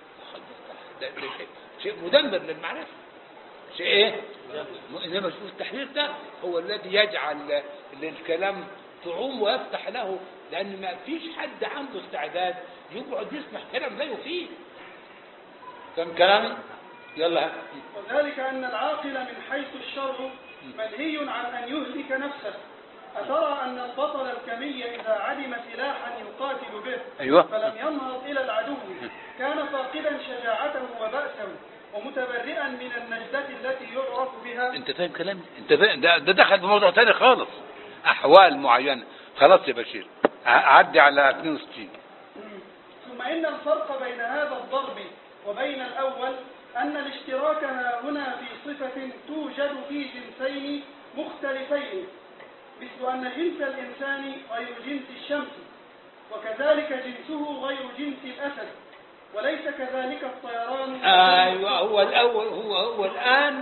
Speaker 1: ده ده شيء شيء مدمر للمعرفه شيء ايه انما شوف التحرير ده هو الذي يجعل للكلام طعوم ويفتح له لان ما فيش حد عنده استعداد يقعد يسمع كلام لا يفيد فاهم كلامي يلا
Speaker 2: وذلك أن العاقل من حيث الشر منهي عن أن يهلك نفسه أترى أن البطل الكمي إذا علم سلاحا يقاتل به
Speaker 1: أيوة.
Speaker 2: فلم ينهض إلى العدو كان فاقدا شجاعته وبأسه ومتبرئا من النجدة التي يعرف بها
Speaker 1: انت فاهم كلامي انت فاهم ده, ده دخل في موضوع تاني خالص احوال معينه خلاص يا بشير ع- عدي على 62
Speaker 2: ثم إن الفرق بين هذا الضرب وبين الأول أن الاشتراك ها هنا في صفة توجد في جنسين مختلفين مثل أن جنس الإنسان غير جنس الشمس وكذلك جنسه غير جنس الأسد وليس كذلك الطيران
Speaker 1: ايوه هو الاول هو هو الان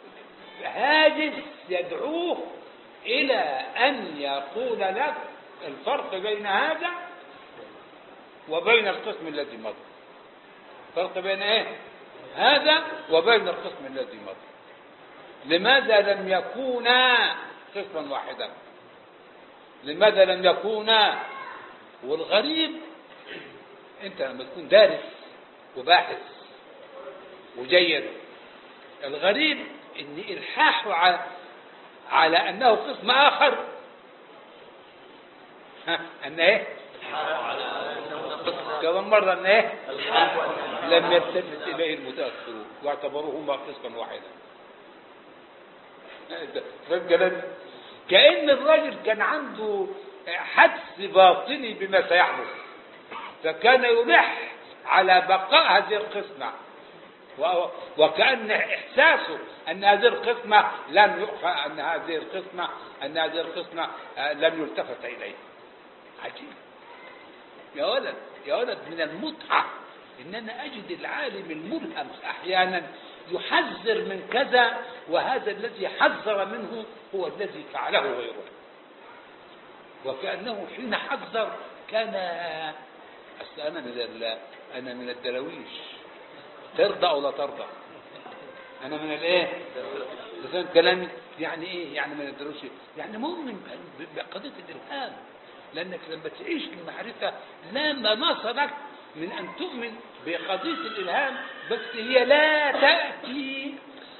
Speaker 1: هاجس يدعوه الى ان يقول لك الفرق بين هذا وبين القسم الذي مضى الفرق بين ايه هذا وبين القسم الذي مضى لماذا لم يكونا قسما واحدا لماذا لم يكونا والغريب انت لما تكون دارس وباحث وجيد الغريب ان الحاحه على, على انه قسم اخر ها ان ايه كمان مرة ان ايه لم يلتفت اليه المتاخرون واعتبروهما قسما واحدا فاهم كلامي؟ كأن الراجل كان عنده حدس باطني بما سيحدث فكان يلح على بقاء هذه القسمة و- وكأن إحساسه أن هذه القسمة لن يؤخى أن هذه القسمة أن هذه القسمة آه، لن يلتفت إليه عجيب يا ولد يا ولد من المتعة إن أنا أجد العالم الملهم أحيانا يحذر من كذا وهذا الذي حذر منه هو الذي فعله غيره وكأنه حين حذر كان أصل أنا من ال- انا من الدراويش ترضى او لا ترضى انا من الايه فاهم كلامي يعني ايه يعني من الدروس يعني مؤمن ب- بقضيه الالهام لانك لما تعيش المعرفه لا مناص لك من ان تؤمن بقضيه الالهام بس هي لا تاتي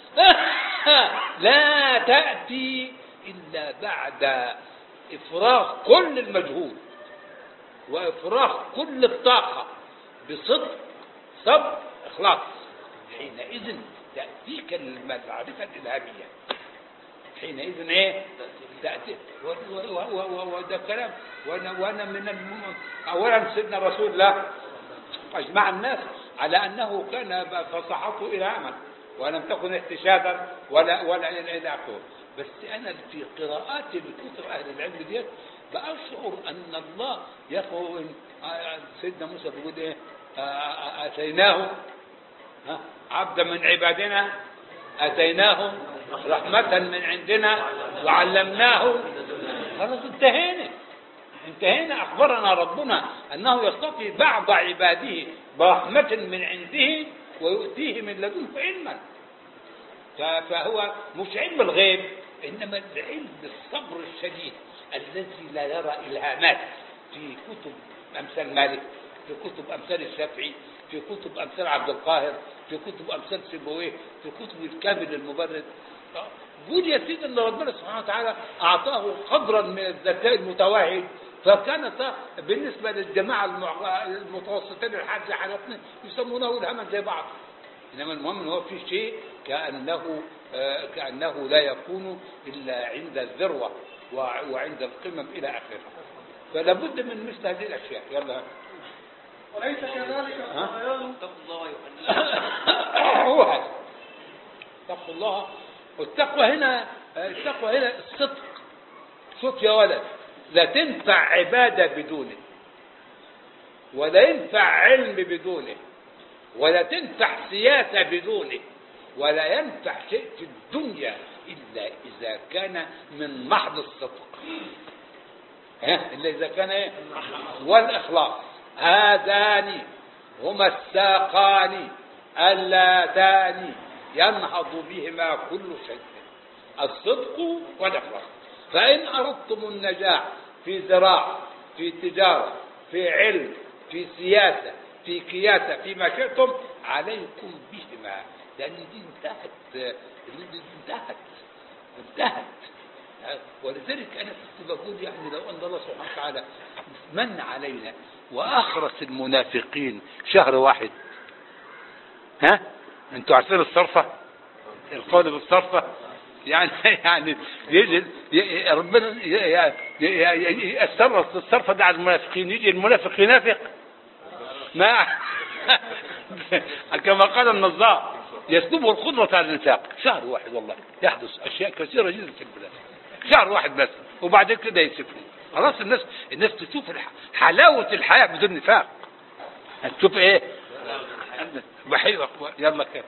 Speaker 1: لا تاتي الا بعد افراغ كل المجهود وافراغ كل الطاقه بصدق صبر اخلاص حينئذ تاتيك المعرفه الالهاميه حينئذ ايه تأتي و- و- و- و- وده كلام وانا وانا من الم... اولا سيدنا رسول الله اجمع الناس على انه كان فصحته الهاما ولم تكن احتشادا ولا ولا الى إلى اخره بس انا في قراءاتي لكتب اهل العلم ديت باشعر ان الله يقول سيدنا موسى بيقول ايه آه، آه، اتيناه ها؟ عبدا من عبادنا اتيناه رحمة من عندنا وعلمناه خلاص انتهينا انتهينا اخبرنا ربنا انه يصطفي بعض عباده برحمة من عنده ويؤتيه من لدنه علما ف- فهو مش علم الغيب انما العلم الصبر الشديد الذي لا يرى الهامات في كتب امثال مالك في كتب امثال الشافعي في كتب امثال عبد القاهر في كتب امثال سيبويه في كتب الكامل المبرد قول يا سيدي ان ربنا سبحانه وتعالى اعطاه قدرا من الذكاء المتوحد فكانت بالنسبه للجماعه المع- المتوسطين الحاج حالتنا يسمونه الهما زي بعض انما المهم ان هو في شيء كانه آه، كانه لا يكون الا عند الذروه وع- وعند القمم الى اخره فلا بد من مثل هذه الاشياء يلا
Speaker 2: وليس كذلك
Speaker 1: ها؟
Speaker 2: الطغيان
Speaker 1: هو هذا اتقوا الله والتقوى هنا التقوى هنا الصدق شوف يا ولد لا تنفع عبادة بدونه ولا ينفع علم بدونه ولا تنفع سياسة بدونه ولا ينفع شيء في الدنيا إلا إذا كان من محض الصدق ها إلا إذا كان إيه والإخلاص هذان هما الساقان اللذان ينهض بهما كل شيء الصدق والإخلاص فإن أردتم النجاح في زراعة في تجارة في علم في سياسة في كياسة فيما شئتم عليكم بهما لأن دي انتهت دي انتهت انتهت ولذلك أنا كنت بقول يعني لو أن الله سبحانه وتعالى من علينا وأخرس المنافقين شهر واحد ها انتوا عارفين الصرفة القول بالصرفة يعني يعني يجي ي- ربنا ي- ي- ي- ي- يأثر الصرفة ده على المنافقين يجي المنافق ينافق ما كما قال النظار يسلبه القدرة على الانفاق شهر واحد والله يحدث أشياء كثيرة جدا في البلاد شهر واحد بس وبعدين كده يسفلوا خلاص الناس الناس تشوف الح- حلاوة الحياة بدون نفاق هتشوف ايه بحيرة يلا كده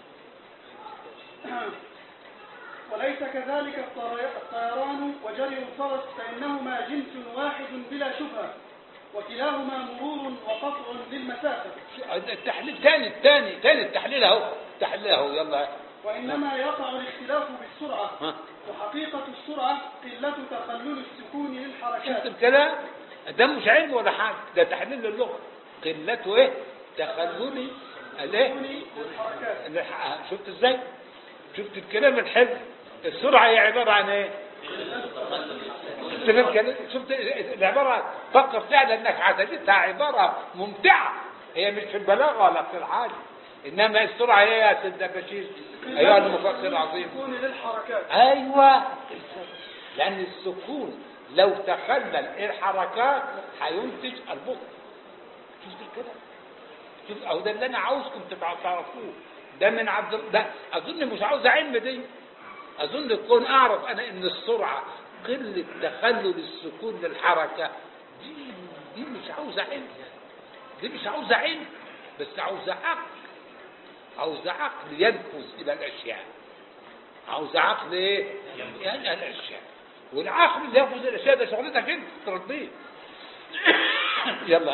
Speaker 2: وليس كذلك الطري- الطيران وجري الفرس فإنهما جنس واحد بلا شبهة وكلاهما مرور وقطع للمسافة
Speaker 1: التحليل تاني تاني تاني التحليل اهو التحليل اهو يلا
Speaker 2: وإنما يقع الاختلاف بالسرعة
Speaker 1: ها.
Speaker 2: وحقيقة السرعة قلة تخلل السكون
Speaker 1: شفت
Speaker 2: للحركات
Speaker 1: الكلام ده مش علم ولا حاجه ده تحليل للغه قلته ايه تخللي الايه
Speaker 2: للحركات
Speaker 1: الح- شفت ازاي شفت الكلام الحلو السرعه هي عباره عن ايه شفت الكلام شفت العباره فكر فعلا انك عددتها عباره ممتعه هي مش في البلاغه ولا في الحاجه انما السرعه هي يا سيدنا بشير ايها المفكر العظيم
Speaker 2: السكون للحركات
Speaker 1: ايوه لان السكون لو تخلل الحركات هينتج البطء شفت كده شوف اهو ده اللي انا عاوزكم تبقوا تعرفوه ده من عبد ال- ده اظن مش عاوز علم دي اظن تكون اعرف انا ان السرعه قله تخلل السكون للحركه دي دي مش عاوزه علم دي مش عاوزه علم بس عاوزه عقل عاوزه عقل ينفذ الى الاشياء عاوز عقل ايه؟ يعني الاشياء والعقل اللي ياخذ الاشياء ده شغلتك انت تربيه يلا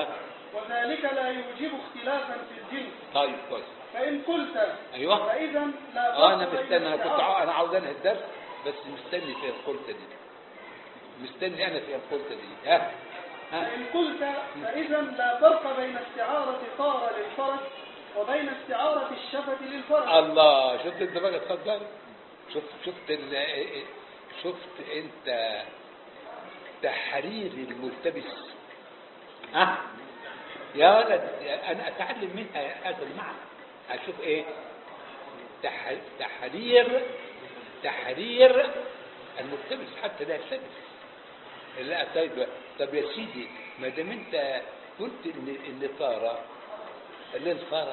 Speaker 2: وذلك لا يوجب اختلافا في الجنس
Speaker 1: طيب كويس
Speaker 2: فإن قلت
Speaker 1: ايوه
Speaker 2: فإذا لا
Speaker 1: اه انا
Speaker 2: فرق بين
Speaker 1: مستني انا كنت
Speaker 2: استعارة-
Speaker 1: عا- انا عاوز انهي الدرس بس مستني في الخلطه دي مستني انا في الخلطه دي ها ها
Speaker 2: فإن قلت فإذا لا فرق بين استعارة طار للفرس وبين استعارة الشفة للفرس
Speaker 1: الله شفت انت بقى اتفضل شفت شفت ال... شفت انت تحرير الملتبس ها يا ولد انا اتعلم منها هذا المعنى اشوف ايه تح... تحرير تحرير الملتبس حتى لا يلتبس لا طيب طب يا سيدي ما دام انت قلت ان ان طار للفرس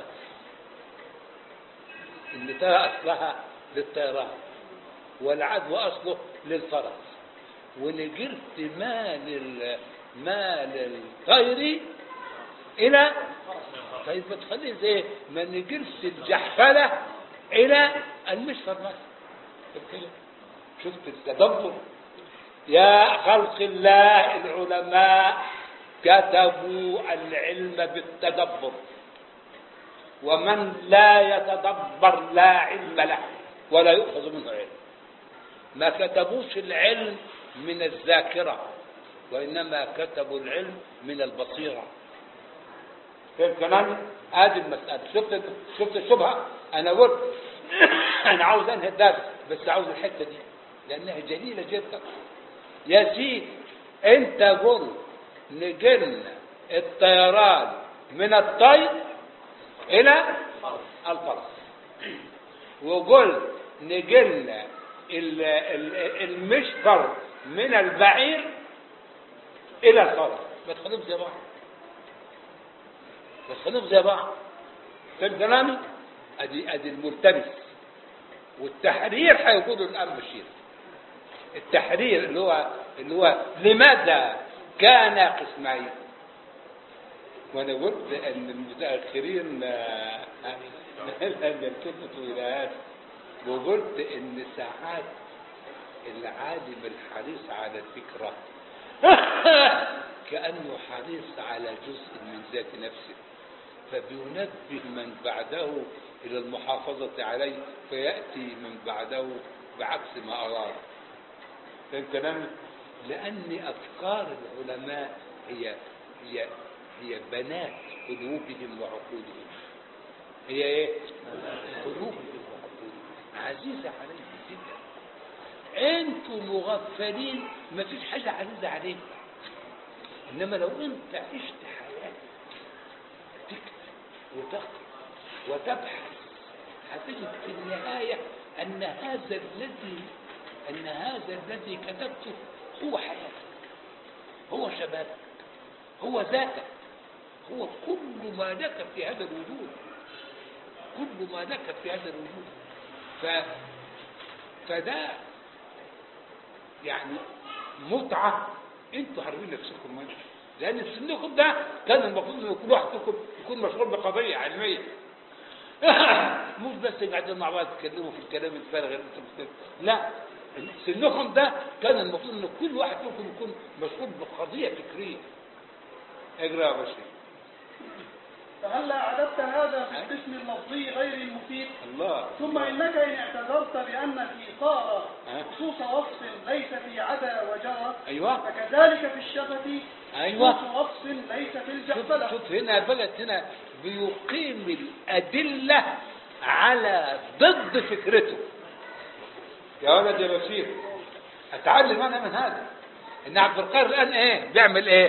Speaker 1: ان ترى اصلها للطيران والعدو اصله للفرس ونجرت ما لل ما للطير الى طيب ما تخليه زي ما نجرت الجحفله الى المشفر مثلا شوف كده شفت التدبر يا خلق الله العلماء كتبوا العلم بالتدبر ومن لا يتدبر لا علم له ولا يؤخذ منه علم ما كتبوش العلم من الذاكرة وإنما كتبوا العلم من البصيرة فاهم كلامي؟ ادي المسألة شفت شفت الشبهة؟ أنا قلت أنا عاوز أنهي الدرس بس عاوز الحتة دي لأنها جليلة جدا يا سيدي أنت قل نجلنا الطيران من الطير إلى الفرس وقل نجلنا ال- ال- المشفر من البعير إلى الفرس ما تخليهم زي بعض ما تخليهم زي بعض فاهم كلامي؟ أدي أدي الملتبس والتحرير هيقولوا الآن بشير التحرير اللي هو اللي هو لماذا كان قسمين وانا قلت ان المتاخرين آه، لم يلتفتوا الى هذا وقلت ان ساعات العالم الحريص على الفكره كانه حريص على جزء من ذات نفسه فبينبه من بعده الى المحافظه عليه فياتي من بعده بعكس ما اراد فاهم كلامي؟ لأن أفكار العلماء هي هي هي بنات قلوبهم وعقولهم. هي إيه؟ قلوبهم وعقولهم. عزيزة عليهم جدا. أنتم مغفلين ما فيش حاجة عزيزة عليكم. إنما لو أنت عشت حياتك تكتب وتقرأ وتبحث هتجد في النهاية أن هذا الذي أن هذا الذي كتبته هو حياتك هو شبابك هو ذاتك هو كل ما لك في هذا الوجود كل ما لك في هذا الوجود ف... فده يعني متعة انتوا حاربين نفسكم منها لأن سنكم ده كان المفروض ان كل واحد فيكم يكون مشغول بقضية علمية مش بس قاعدين مع بعض تتكلموا في الكلام الفارغ اللي انتم بتتكلموا. لا سنكم ده كان المفروض ان كل واحد فيكم يكون مشغول بقضيه فكريه اقرا يا باشا
Speaker 2: فهلا عددت هذا في القسم اللفظي غير المفيد
Speaker 1: الله
Speaker 2: ثم إنك إن اعتذرت بأن في طار
Speaker 1: أه.
Speaker 2: خصوص وصف ليس في عدا وجرى
Speaker 1: ايوه
Speaker 2: فكذلك في الشفة
Speaker 1: أيوة.
Speaker 2: خصوص وصف ليس في
Speaker 1: شوف,
Speaker 2: الجحفلة
Speaker 1: شوف هنا بلد هنا بيقيم الادله على ضد فكرته يا ولد يا بشير اتعلم انا من هذا ان عبد القادر الان ايه بيعمل ايه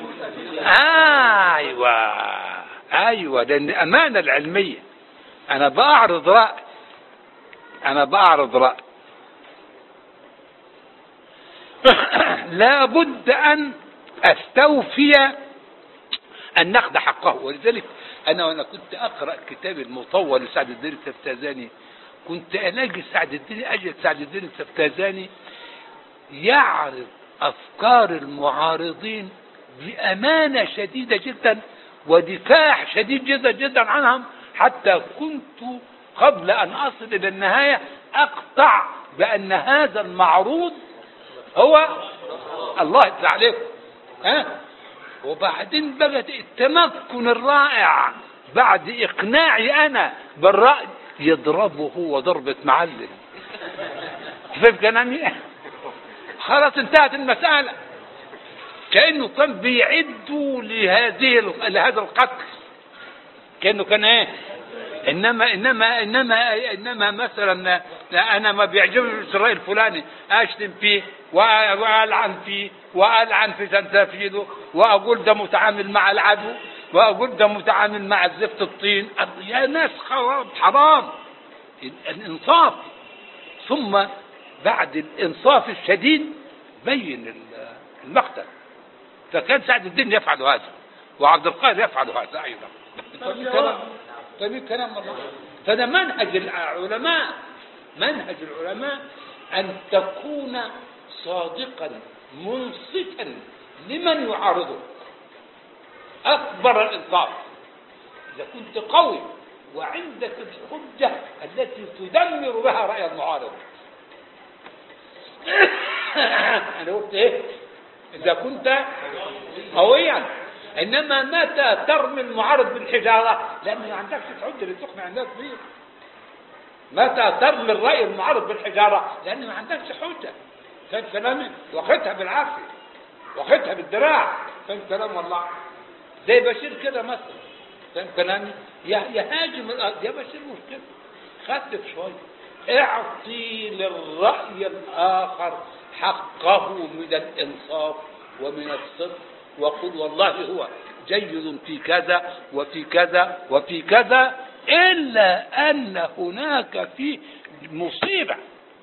Speaker 1: ايوه ايوه لان امانه العلميه انا بعرض راي انا بعرض راي لا بد ان استوفي النقد حقه ولذلك انا وانا كنت اقرا كتاب المطول لسعد الدين التفتازاني كنت الاقي سعد الدين اجد سعد الدين التفتازاني يعرض افكار المعارضين بامانه شديده جدا ودفاع شديد جدا جدا عنهم حتى كنت قبل ان اصل الى النهايه اقطع بان هذا المعروض هو الله يتلع عليكم ها وبعدين بقى التمكن الرائع بعد إقناعي أنا بالرأي يضربه هو ضربة معلم فاهم كلامي؟ خلاص انتهت المسألة كأنه كان بيعدوا لهذه لهذا القتل كأنه كان ايه انما انما انما انما مثلا لا انا ما بيعجبني الراي الفلاني اشتم فيه وأ- والعن فيه والعن في تنتفيذه واقول ده متعامل مع العدو واقول ده متعامل مع زفت الطين يا ناس خراب حرام الانصاف ثم بعد الانصاف الشديد بين ال- المقتل فكان سعد الدين يفعل هذا وعبد القادر يفعل هذا ايضا طيب كلام طيب كلام الله فده منهج العلماء منهج العلماء ان تكون صادقا منصفا لمن يعارضك اكبر الانصاف اذا كنت قوي وعندك الحجه التي تدمر بها راي المعارض انا قلت ايه اذا كنت قويا انما متى ترمي المعارض بالحجاره لان ما عندكش الحجه اللي تقنع الناس بيه متى ترمي الراي المعارض بالحجاره لان ما عندكش حجه فاهم كلامي واخدها بالعافيه واخدها بالدراع فاهم كلام والله زي بشير كده مثلا فاهم كلامي يا- يهاجم الارض يا بشير مشكله خفف شويه اعطي للراي الاخر حقه من الانصاف ومن الصدق وقل والله هو جيد في كذا وفي كذا وفي كذا الا ان هناك في مصيبه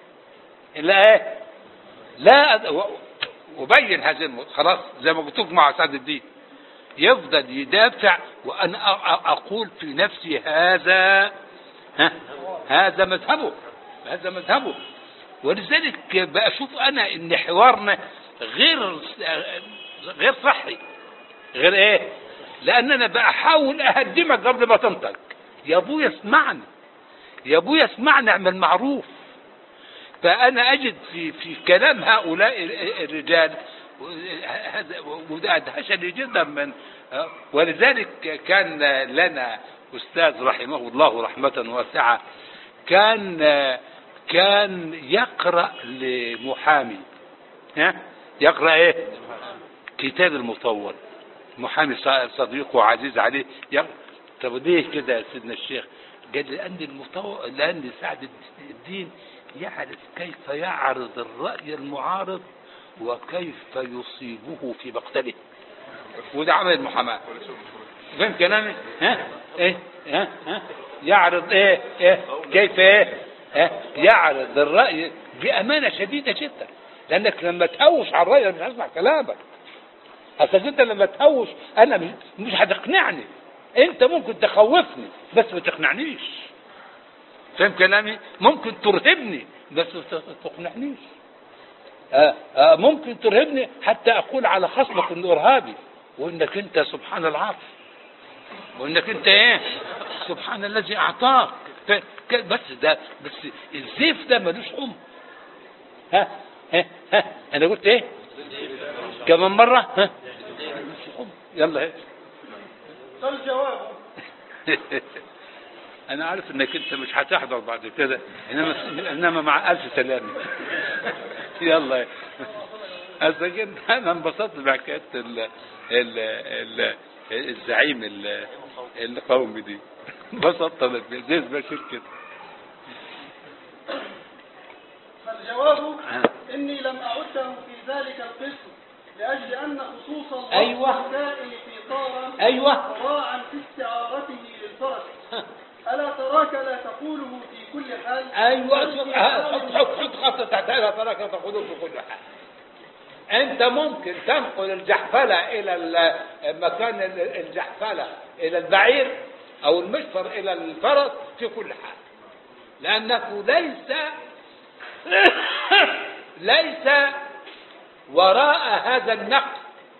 Speaker 1: الا ايه لا أد- و- وبين هذه الم... خلاص زي ما قلت لكم مع سعد الدين يفضل يدافع وانا أ- أ- اقول في نفسي هذا ها هذا مذهبه هذا مذهبه ولذلك بشوف انا ان حوارنا غير غير صحي غير ايه لان انا بحاول اهدمك قبل ما تنطق يا ابويا اسمعني يا ابويا اسمعني اعمل معروف فأنا أجد في في كلام هؤلاء الرجال هذا وده أدهشني جدا من ولذلك كان لنا أستاذ رحمه الله رحمة واسعة كان كان يقرأ لمحامي ها يقرأ إيه كتاب المطول محامي صديقه وعزيز عليه يقرأ طب ليه كده يا سيدنا الشيخ قال لأن المطول لأن سعد الدين يعرف كيف يعرض الرأي المعارض وكيف يصيبه في مقتله وده عمل المحاماة فهم كلامي ها ايه ها ها يعرض ايه ايه كيف ايه ها يعرض الرأي بأمانة شديدة جدا لأنك لما تهوش على الرأي أنا مش هسمع كلامك أصل أنت لما تهوش أنا مش, مش هتقنعني أنت ممكن تخوفني بس ما تقنعنيش فاهم كلامي ممكن ترهبني بس ما تقنعنيش آه آه ممكن ترهبني حتى اقول على خصمك انه ارهابي وانك انت سبحان العاطف وانك انت ايه سبحان الذي اعطاك ف- بس ده بس الزيف ده ملوش ام ها ها ها انا قلت ايه كمان مره ها ملوش أم. يلا ايه
Speaker 2: فالجواب
Speaker 1: انا عارف انك انت مش هتحضر بعد كده انما انما مع الف سلامه يلا اصل كده انا انبسطت بحكايه ال ال ال الزعيم ال- القومي دي انبسطت انا فيها، زي البشير كده
Speaker 2: فالجواب إني لم أعده في ذلك القسم لأجل أن خصوص اللفظ
Speaker 1: أيوة.
Speaker 2: الكائن في طارا
Speaker 1: ايوه
Speaker 2: وراعا في استعارته للفرس ألا تراك لا تقوله في كل حال
Speaker 1: ايوه
Speaker 2: بل
Speaker 1: شوف،
Speaker 2: في
Speaker 1: ها،
Speaker 2: حال
Speaker 1: حط حط حط خط تحت هذا تراك تاخذه في كل حال انت ممكن تنقل الجحفله الى ال- مكان ال- الجحفله الى البعير او المشفر الى الفرس في كل حال لانه ليس ليس وراء هذا النقل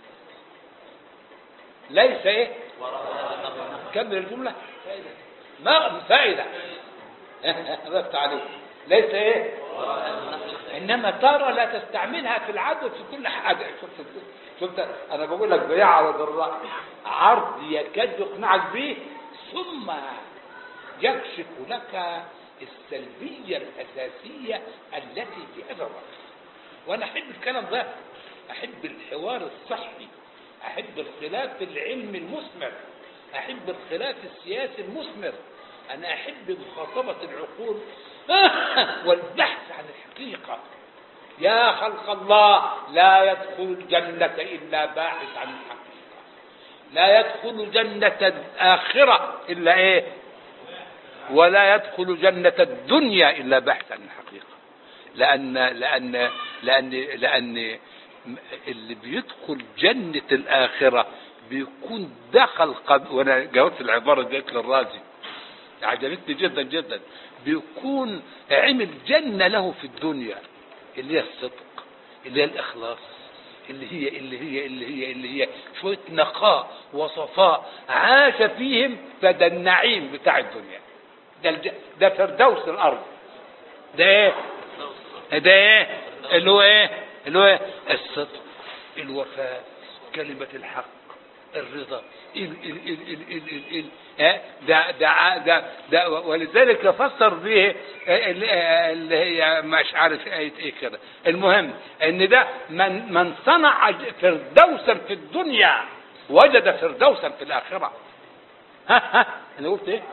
Speaker 1: ليس ايه كمل الجمله ما فائده ردت عليه ليس ايه انما ترى لا تستعملها في العدل في كل حاجه في, في, شفت انا بقول لك بيعرض الراي عرض يكاد يقنعك به ثم يكشف لك السلبيه الاساسيه التي في هذا الراي وانا احب الكلام ده احب الحوار الصحي احب الخلاف العلمي المثمر احب الخلاف السياسي المثمر انا احب مخاطبه العقول والبحث عن الحقيقه يا خلق الله لا يدخل الجنه الا باحث عن الحقيقه لا يدخل جنه الاخره الا ايه ولا يدخل جنه الدنيا الا باحث عن الحقيقه لأن لأن لأن لأن اللي بيدخل جنة الآخرة بيكون دخل قب... وأنا جاوبت العبارة ديت للرازي عجبتني جدا جدا بيكون عمل جنة له في الدنيا اللي هي الصدق اللي هي الإخلاص اللي هي اللي هي اللي هي اللي هي شوية نقاء وصفاء عاش فيهم فده النعيم بتاع الدنيا ده الج... ده فردوس الأرض ده ايه ده ايه اللي هو ايه اللي هو إيه؟ الصدق الوفاء كلمة الحق الرضا ال ال ال ال ال ال ال ها؟ ده ده ده ده ولذلك يفسر به اللي هي مش عارف ايه ايه كده المهم ان ده من من صنع فردوسا في الدنيا وجد فردوسا في الاخره ها ها انا قلت ايه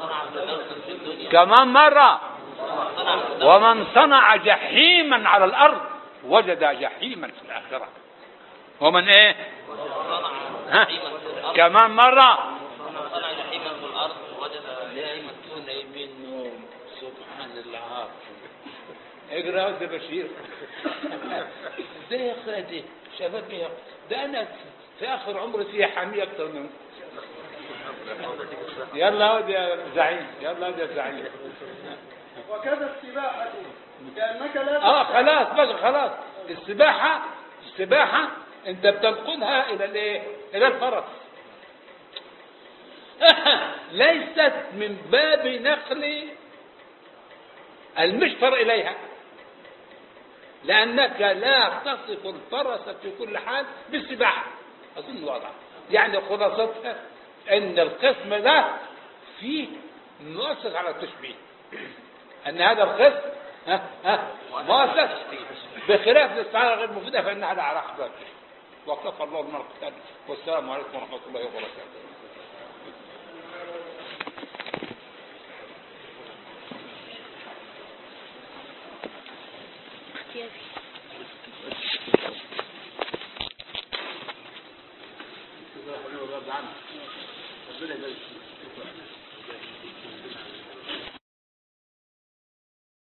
Speaker 1: كمان مره ومن صنع جحيما على الارض وجد جحيما في الاخره ومن ايه ها كمان مره
Speaker 5: طلع جحيما في الارض وجد
Speaker 1: نايمة نايمين نوم سبحان الله اقرا يا بشير ازاي يا خالتي شباب يا ده انا في اخر عمري فيها حاميه اكتر من يلا اقعد يا زعيم يلا اقعد يا زعيم
Speaker 2: وكذا السباحة لأنك لا
Speaker 1: اه خلاص بقى خلاص السباحه السباحه انت بتنقلها الى الايه الى الفرس ليست من باب نقل المشفر اليها لانك لا تصف الفرس في كل حال بالسباحه اظن واضح يعني خلاصتها ان القسم ده فيه مؤسس على التشبيه ان هذا القسم ها ها مؤسس بخلاف الاستعاره غير مفيده فانها لا على اخبار وكفى الله من القتال والسلام عليكم ورحمه الله وبركاته
Speaker 4: ربنا يبارك